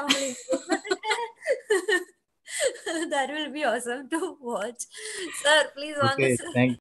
that will be awesome to watch sir please வாங்க Okay, sir thank